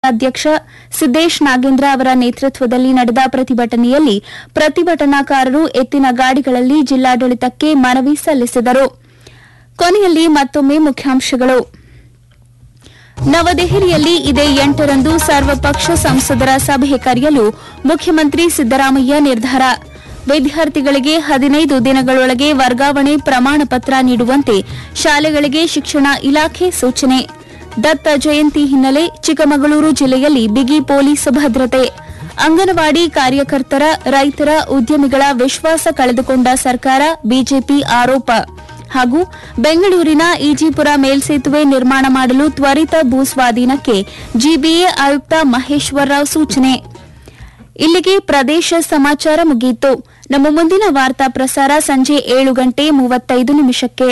ಅಧ್ಯಕ್ಷ ಸಿದ್ದೇಶ್ ನಾಗೇಂದ್ರ ಅವರ ನೇತೃತ್ವದಲ್ಲಿ ನಡೆದ ಪ್ರತಿಭಟನೆಯಲ್ಲಿ ಪ್ರತಿಭಟನಾಕಾರರು ಎತ್ತಿನ ಗಾಡಿಗಳಲ್ಲಿ ಜಿಲ್ಲಾಡಳಿತಕ್ಕೆ ಮನವಿ ಸಲ್ಲಿಸಿದರು ಕೊನೆಯಲ್ಲಿ ಮತ್ತೊಮ್ಮೆ ಮುಖ್ಯಾಂಶಗಳು ನವದೆಹಲಿಯಲ್ಲಿ ಇದೇ ಎಂಟರಂದು ಸರ್ವಪಕ್ಷ ಸಂಸದರ ಸಭೆ ಕರೆಯಲು ಮುಖ್ಯಮಂತ್ರಿ ಸಿದ್ದರಾಮಯ್ಯ ನಿರ್ಧಾರ ವಿದ್ಯಾರ್ಥಿಗಳಿಗೆ ಹದಿನೈದು ದಿನಗಳೊಳಗೆ ವರ್ಗಾವಣೆ ಪ್ರಮಾಣ ಪತ್ರ ನೀಡುವಂತೆ ಶಾಲೆಗಳಿಗೆ ಶಿಕ್ಷಣ ಇಲಾಖೆ ಸೂಚನೆ ದತ್ತ ಜಯಂತಿ ಹಿನ್ನೆಲೆ ಚಿಕ್ಕಮಗಳೂರು ಜಿಲ್ಲೆಯಲ್ಲಿ ಬಿಗಿ ಪೊಲೀಸ್ ಭದ್ರತೆ ಅಂಗನವಾಡಿ ಕಾರ್ಯಕರ್ತರ ರೈತರ ಉದ್ಯಮಿಗಳ ವಿಶ್ವಾಸ ಕಳೆದುಕೊಂಡ ಸರ್ಕಾರ ಬಿಜೆಪಿ ಆರೋಪ ಹಾಗೂ ಬೆಂಗಳೂರಿನ ಈಜಿಪುರ ಮೇಲ್ಸೇತುವೆ ನಿರ್ಮಾಣ ಮಾಡಲು ತ್ವರಿತ ಭೂಸ್ವಾಧೀನಕ್ಕೆ ಜಿಬಿಎ ಆಯುಕ್ತ ಮಹೇಶ್ವರ್ ರಾವ್ ಸೂಚನೆ ಇಲ್ಲಿಗೆ ಪ್ರದೇಶ ಸಮಾಚಾರ ಮುಗಿಯಿತು ನಮ್ಮ ಮುಂದಿನ ವಾರ್ತಾ ಪ್ರಸಾರ ಸಂಜೆ ಏಳು ಗಂಟೆ ಮೂವತ್ತೈದು ನಿಮಿಷಕ್ಕೆ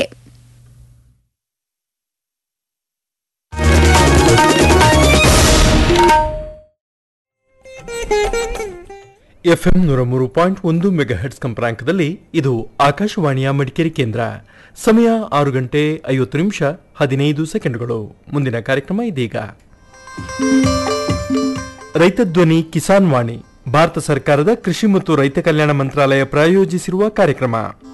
ಎಫ್ಎಂ ನೂರ ಮೂರು ಪಾಯಿಂಟ್ ಒಂದು ಮೆಗಾ ಹೆಡ್ಸ್ ಕಂಪನಾಂಕದಲ್ಲಿ ಇದು ಆಕಾಶವಾಣಿಯ ಮಡಿಕೇರಿ ಕೇಂದ್ರ ಸಮಯ ಆರು ಗಂಟೆ ಐವತ್ತು ನಿಮಿಷ ಹದಿನೈದು ಸೆಕೆಂಡ್ಗಳು ಮುಂದಿನ ಕಾರ್ಯಕ್ರಮ ಇದೀಗ ರೈತ ಧ್ವನಿ ಕಿಸಾನ್ ವಾಣಿ ಭಾರತ ಸರ್ಕಾರದ ಕೃಷಿ ಮತ್ತು ರೈತ ಕಲ್ಯಾಣ ಮಂತ್ರಾಲಯ ಪ್ರಾಯೋಜಿಸಿರುವ ಕಾರ್ಯಕ್ರಮ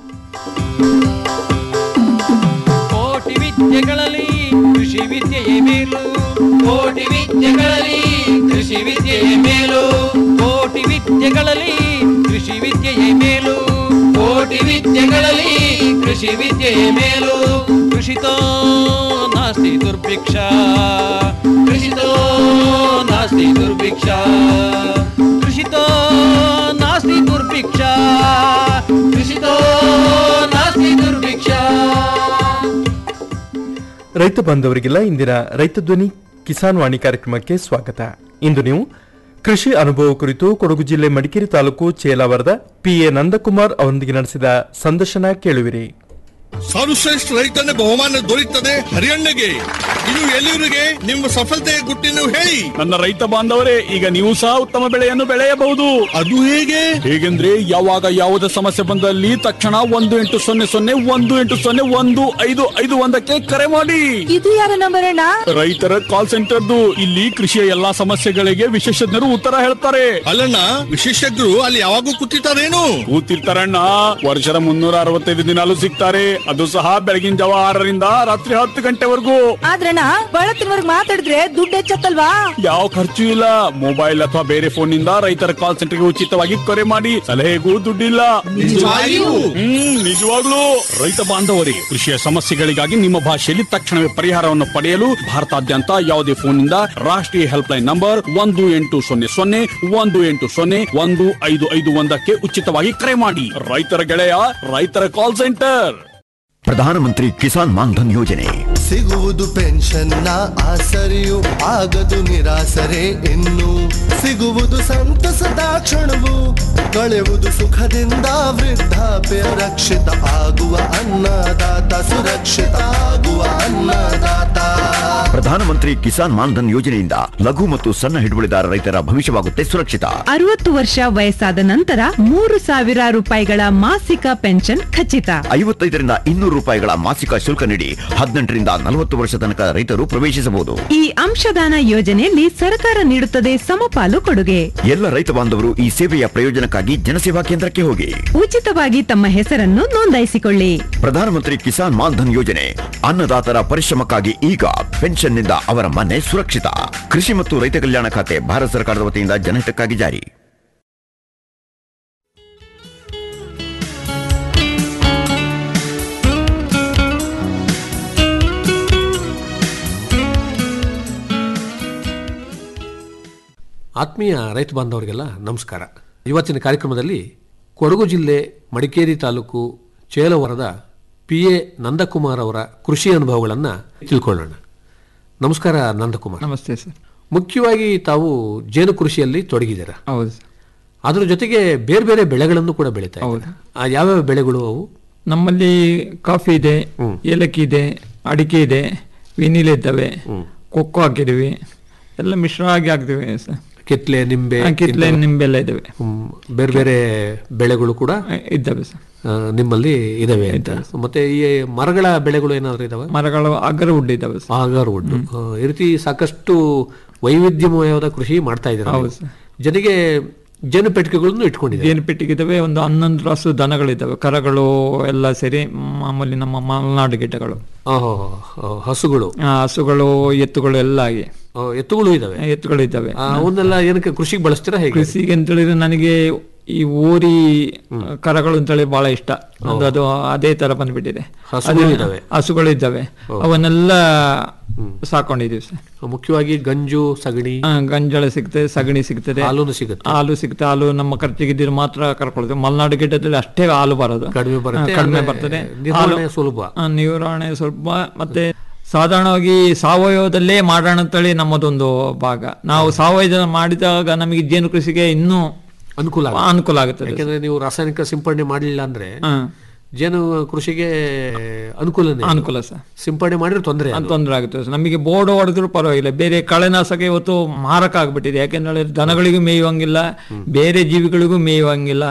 ಕೋಟಿ ವಿದ್ಯೆಗಳಲ್ಲಿ ಕೃಷಿ ವಿದ್ಯೆಯೇ ಮೇಲು ಕೋಟಿ ವಿದ್ಯೆಗಳಲ್ಲಿ ಕೃಷಿ ವಿದ್ಯೆಯೇ ಮೇಲು ಕೋಟಿ ವಿದ್ಯೆಗಳಲ್ಲಿ ಕೃಷಿ ವಿದ್ಯೆಯೇ ಮೇಲು ಕೋಟಿ ವಿದ್ಯೆಗಳಲ್ಲಿ ಕೃಷಿ ವಿದ್ಯೆಯೇ ಮೇಲು ಕೃಷಿತೋ ನಾಸ್ತಿ ದುರ್ಭಿಕ್ಷ ಕೃಷಿತೋ ನಾಸ್ತಿ ದುರ್ಭಿಕ್ಷ ಕೃಷಿತೋ ನಾಸ್ತಿ ದುರ್ಭಿಕ್ಷ ಕೃಷಿತೋ ನಾಸ್ತಿ ದುರ್ಭಿಕ್ಷ ರೈತ ಬಾಂಧವರಿಗೆಲ್ಲ ಇಂದಿನ ರೈತ ಧ್ವನಿ ಕಿಸಾನ್ ವಾಣಿ ಕಾರ್ಯಕ್ರಮಕ್ಕೆ ಸ್ವಾಗತ ಇಂದು ನೀವು ಕೃಷಿ ಅನುಭವ ಕುರಿತು ಕೊಡಗು ಜಿಲ್ಲೆ ಮಡಿಕೇರಿ ತಾಲೂಕು ಚೇಲಾವರದ ಪಿಎ ನಂದಕುಮಾರ್ ಅವರೊಂದಿಗೆ ನಡೆಸಿದ ಸಂದರ್ಶನ ಕೇಳುವಿರಿ ಸರ್ವಶ್ರೇಷ್ಠ ರೈತನ ಬಹುಮಾನ ದೊರೆಯುತ್ತದೆ ಹರಿಯಣ್ಣಗೆ ಇದು ಎಲ್ಲಿವರಿಗೆ ನಿಮ್ಮ ಸಫಲತೆಯ ಗುಟ್ಟಿನ ಹೇಳಿ ನನ್ನ ರೈತ ಬಾಂಧವರೇ ಈಗ ನೀವು ಸಹ ಉತ್ತಮ ಬೆಳೆಯನ್ನು ಬೆಳೆಯಬಹುದು ಅದು ಹೇಗೆ ಹೇಗೆಂದ್ರೆ ಯಾವಾಗ ಯಾವುದೇ ಸಮಸ್ಯೆ ಬಂದಲ್ಲಿ ತಕ್ಷಣ ಒಂದು ಎಂಟು ಸೊನ್ನೆ ಸೊನ್ನೆ ಒಂದು ಎಂಟು ಸೊನ್ನೆ ಒಂದು ಐದು ಐದು ಒಂದಕ್ಕೆ ಕರೆ ಮಾಡಿ ಇದು ಯಾರ ನಂಬರ್ ಅಣ್ಣ ರೈತರ ಕಾಲ್ ಸೆಂಟರ್ದು ಇಲ್ಲಿ ಕೃಷಿಯ ಎಲ್ಲಾ ಸಮಸ್ಯೆಗಳಿಗೆ ವಿಶೇಷಜ್ಞರು ಉತ್ತರ ಹೇಳ್ತಾರೆ ಅಲ್ಲಣ್ಣ ವಿಶೇಷಜ್ಞರು ಅಲ್ಲಿ ಯಾವಾಗೂ ಕೂತಿರ್ತಾರೇನು ಕೂತಿರ್ತಾರಣ್ಣ ವರ್ಷದ ಮುನ್ನೂರ ಅರವತ್ತೈದು ದಿನಾಲು ಸಿಗ್ತಾರೆ ಅದು ಸಹ ಬೆಳಗಿನ ಜಾವ ಆರರಿಂದ ರಾತ್ರಿ ಹತ್ತು ಗಂಟೆವರೆಗೂ ಆದ್ರಣ್ಣ ಬಳತ್ತಿನವರ್ಗ್ ಮಾತಾಡಿದ್ರೆ ದುಡ್ಡು ಹೆಚ್ಚತ್ತಲ್ವಾ ಯಾವ ಖರ್ಚು ಇಲ್ಲ ಮೊಬೈಲ್ ಅಥವಾ ಬೇರೆ ಫೋನ್ ನಿಂದ ರೈತರ ಕಾಲ್ ಸೆಂಟರ್ಗೆ ಉಚಿತವಾಗಿ ಕರೆ ಮಾಡಿ ಸಲಹೆಗೂ ದುಡ್ಡಿಲ್ಲ ನಿಜವಾಗಿಯೂ? ಹ್ಮ್ ನಿಜವಾಗ್ಲೂ ರೈತ ಬಾಂಧವರೇ ಕೃಷಿಯ ಸಮಸ್ಯೆಗಳಿಗಾಗಿ ನಿಮ್ಮ ಭಾಷೆಯಲ್ಲಿ ತಕ್ಷಣವೇ ಪರಿಹಾರವನ್ನು ಪಡೆಯಲು ಭಾರತಾದ್ಯಂತ ಯಾವುದೇ ಫೋನ್ ನಿಂದ ರಾಷ್ಟ್ರೀಯ ಹೆಲ್ಪ್ ಲೈನ್ ನಂಬರ್ ಒಂದು ಎಂಟು ಸೊನ್ನೆ ಸೊನ್ನೆ ಒಂದು ಎಂಟು ಸೊನ್ನೆ ಒಂದು ಐದು ಐದು ಒಂದಕ್ಕೆ ಉಚಿತವಾಗಿ ಕರೆ ಮಾಡಿ ರೈತರ ಗೆಳೆಯ ರೈತರ ಕಾಲ್ ಸೆಂಟರ್ ಪ್ರಧಾನಮಂತ್ರಿ ಕಿಸಾನ್ ಮಾನ್ಧನ್ ಯೋಜನೆ ಸಿಗುವುದು ಪೆನ್ಷನ್ನ ಆಸರೆಯು ಆಗದು ನಿರಾಸರೆ ಇನ್ನು ಸಿಗುವುದು ಸಂತಸದ ಕ್ಷಣವು ಕಳೆಯುವುದು ಸುಖದಿಂದ ವೃದ್ಧಾಪ್ಯ ರಕ್ಷಿತ ಆಗುವ ಅನ್ನದಾತ ಸುರಕ್ಷಿತ ಆಗುವ ಅನ್ನದಾತ ಪ್ರಧಾನಮಂತ್ರಿ ಕಿಸಾನ್ ಮಾನ್ಧನ್ ಯೋಜನೆಯಿಂದ ಲಘು ಮತ್ತು ಸಣ್ಣ ಹಿಡುವಳಿದಾರ ರೈತರ ಭವಿಷ್ಯವಾಗುತ್ತೆ ಸುರಕ್ಷಿತ ಅರವತ್ತು ವರ್ಷ ವಯಸ್ಸಾದ ನಂತರ ಮೂರು ಸಾವಿರ ರೂಪಾಯಿಗಳ ಮಾಸಿಕ ಪೆನ್ಷನ್ ಖಚಿತ ಐವತ್ತೈದರಿಂದ ಇನ್ನೂರು ರೂಪಾಯಿಗಳ ಮಾಸಿಕ ಶುಲ್ಕ ನೀಡಿ ಹದಿನೆಂಟರಿಂದ ನಲವತ್ತು ವರ್ಷ ತನಕ ರೈತರು ಪ್ರವೇಶಿಸಬಹುದು ಈ ಅಂಶದಾನ ಯೋಜನೆಯಲ್ಲಿ ಸರ್ಕಾರ ನೀಡುತ್ತದೆ ಸಮಪಾಲು ಕೊಡುಗೆ ಎಲ್ಲ ರೈತ ಬಾಂಧವರು ಈ ಸೇವೆಯ ಪ್ರಯೋಜನಕ್ಕಾಗಿ ಜನಸೇವಾ ಕೇಂದ್ರಕ್ಕೆ ಹೋಗಿ ಉಚಿತವಾಗಿ ತಮ್ಮ ಹೆಸರನ್ನು ನೋಂದಾಯಿಸಿಕೊಳ್ಳಿ ಪ್ರಧಾನಮಂತ್ರಿ ಕಿಸಾನ್ ಮಾನ್ಧನ್ ಯೋಜನೆ ಅನ್ನದಾತರ ಪರಿಶ್ರಮಕ್ಕಾಗಿ ಈಗ ಪೆನ್ಷನ್ನಿಂದ ಅವರ ಮನೆ ಸುರಕ್ಷಿತ ಕೃಷಿ ಮತ್ತು ರೈತ ಕಲ್ಯಾಣ ಖಾತೆ ಭಾರತ ಸರ್ಕಾರದ ವತಿಯಿಂದ ಜನಹಿತಕ್ಕಾಗಿ ಜಾರಿ ಆತ್ಮೀಯ ರೈತ ಬಾಂಧವರಿಗೆಲ್ಲ ನಮಸ್ಕಾರ ಇವತ್ತಿನ ಕಾರ್ಯಕ್ರಮದಲ್ಲಿ ಕೊಡಗು ಜಿಲ್ಲೆ ಮಡಿಕೇರಿ ತಾಲೂಕು ಚೇಲವರದ ಪಿ ಎ ನಂದಕುಮಾರ್ ಅವರ ಕೃಷಿ ಅನುಭವಗಳನ್ನು ತಿಳ್ಕೊಳ್ಳೋಣ ನಮಸ್ಕಾರ ನಂದಕುಮಾರ್ ನಮಸ್ತೆ ಸರ್ ಮುಖ್ಯವಾಗಿ ತಾವು ಜೇನು ಕೃಷಿಯಲ್ಲಿ ತೊಡಗಿದ್ದೀರಾ ಹೌದು ಸರ್ ಅದ್ರ ಜೊತೆಗೆ ಬೇರೆ ಬೇರೆ ಬೆಳೆಗಳನ್ನು ಕೂಡ ಬೆಳೀತಾ ಹೌದು. ಇದ್ದೀರಾ. ಆ ಯಾವ್ಯಾವ ಬೆಳೆಗಳು ಅವು ನಮ್ಮಲ್ಲಿ ಕಾಫಿ ಇದೆ ಏಲಕ್ಕಿ ಇದೆ ಅಡಿಕೆ ಇದೆ ವಿನಿಲ್ ಇದ್ದಾವೆ ಕೊಕ್ಕೋ ಹಾಕಿದ್ದೀವಿ ಎಲ್ಲ ಮಿಶ್ರವಾಗಿ ಹಾಕ್ತೀವಿ ಸರ್ ಕಿತ್ಲೆ ನಿಂಬೆ ಆ, ಕಿತ್ಲೆ ನಿಂಬೆಲ್ಲ ಇದಾವೆ ಹ್ಮ್, ಬೇರೆ ಬೇರೆ ಬೆಳೆಗಳು ಕೂಡ ಇದ್ದಾವೆ ಸರ್ ಆ, ನಿಮ್ಮಲ್ಲಿ ಇದಾವೆ ಅಂತ ಮತ್ತೆ ಈ ಮರಗಳ ಬೆಳೆಗಳು ಏನಾದ್ರು ಇದಾವೆ ಮರಗಳು ಅಗರವುಡ್ ಇದ್ದಾವೆ ಸರ್ ಆಗರ್ವುಡ್ ಈ ರೀತಿ ಸಾಕಷ್ಟು ವೈವಿಧ್ಯಮಯವಾದ ಕೃಷಿ ಮಾಡ್ತಾ ಇದ್ದಾರೆ ಹೌದು ಸರ್. ಜೊತೆಗೆ ಜೇನು ಪೆಟ್ಟಿಗೆಗಳನ್ನು ಇಟ್ಕೊಂಡಿದ್ದಾರೆ ಜೇನು ಪೆಟ್ಟಿಗಿದ್ದಾವೆ ಒಂದು ಹನ್ನೊಂದು ರಾಸು ದನಗಳಿದ್ದಾವೆ ಕರಗಳು ಎಲ್ಲ ಸೇರಿ ಮಾಮೂಲಿ ನಮ್ಮ ಮಲೆನಾಡು ಗಿಡಗಳು ಆಹೋ, ಆ, ಹಸುಗಳು ಆ, ಹಸುಗಳು ಎತ್ತುಗಳು ಎಲ್ಲ ಆಗಿ ಆ, ಎತ್ತುಗಳು ಇದಾವೆ ಎತ್ತುಗಳು ಇದ್ದಾವೆ ಆ, ಅವನ್ನೆಲ್ಲ ಏನಕ್ಕೆ ಕೃಷಿಗೆ ಬಳಸ್ತೀರಾ ಹೇಗೆ ಕೃಷಿಗೆ ಅಂತ ಹೇಳಿದ್ರೆ ನನಗೆ ಈ ಓರಿ ಕರಗಳು ಅಂತೇಳಿ ಬಹಳ ಇಷ್ಟ ಒಂದು ಅದು ಅದೇ ತರ ಬಂದ್ಬಿಟ್ಟಿದೆ ಹಸುಗಳು ಅದು- ಇದಾವೆ. ಹಸುಗಳು ಇದ್ದಾವೆ ಅವನ್ನೆಲ್ಲ ಸಾಕೊಂಡಿದೀವಿ ಸರ್ ಮುಖ್ಯವಾಗಿ ಗಂಜು ಸಗಣಿ ಆ, ಗಂಜಳ ಸಿಗ್ತದೆ ಸಗಣಿ ಸಿಗ್ತದೆ ಹಾಲೂನು ಸಿಗುತ್ತೆ ಹಾಲು ಸಿಗುತ್ತೆ ಹಾಲು ನಮ್ಮ ಖರ್ಚಿಗಿದ್ದರೆ ಮಾತ್ರ ಕರ್ಕೊಳ್ತೇವೆ ಮಲೆನಾಡು ಗಿಡದಲ್ಲಿ ಅಷ್ಟೇ ಹಾಲು ಬರೋದು ಕಡಿಮೆ ಬರುತ್ತೆ ಆ, ಕಡಿಮೆ ಆದ್ರೆ ಬರ್ತದೆ ನಿರ್ವಹಣೆ ಹಾಲು- ಸುಲಭ ಆ, ನಿರ್ವಹಣೆ ಸ್ವಲ್ಪ ಮತ್ತೆ ಸಾಧಾರಣವಾಗಿ ಸಾವಯವದಲ್ಲೇ ಮಾಡೋಣ ಅಂತೇಳಿ ನಮ್ಮದೊಂದು ಭಾಗ ನಾವು ಸಾವಯವ ಮಾಡಿದಾಗ ನಮಗೆ ಜೇನು ಕೃಷಿಗೆ ಇನ್ನೂ ಅನುಕೂಲ ಆಗುತ್ತೆ. ಅನುಕೂಲ ಆಗುತ್ತದೆ ಯಾಕಂದ್ರೆ ನೀವು ರಾಸಾಯನಿಕ ಸಿಂಪಡಣೆ ಮಾಡಲಿಲ್ಲ ಅಂದ್ರೆ ಹಾ. ಜೇನು ಕೃಷಿಗೆ ಅನುಕೂಲನೇ ಅನುಕೂಲ ಸರ್ ಸಿಂಪಡಣೆ ಮಾಡಿದ್ರೆ ತೊಂದರೆ ಅದು ತೊಂದರೆ ಆಗುತ್ತೆ ಸರ್. ನಮಗೆ ಬೋರ್ಡ್ ಹೊಡೆದ್ರು ಪರವಾಗಿಲ್ಲ ಬೇರೆ ಕಳೆನಾಶಕ ಇವತ್ತು ಮಾರಕ ಆಗ್ಬಿಟ್ಟಿದೆ ಯಾಕೆಂದ್ರೆ ದನಗಳಿಗೂ ಮೇಯುವಂಗಿಲ್ಲ ಬೇರೆ ಜೀವಿಗಳಿಗೂ ಮೇಯುವಂಗಿಲ್ಲ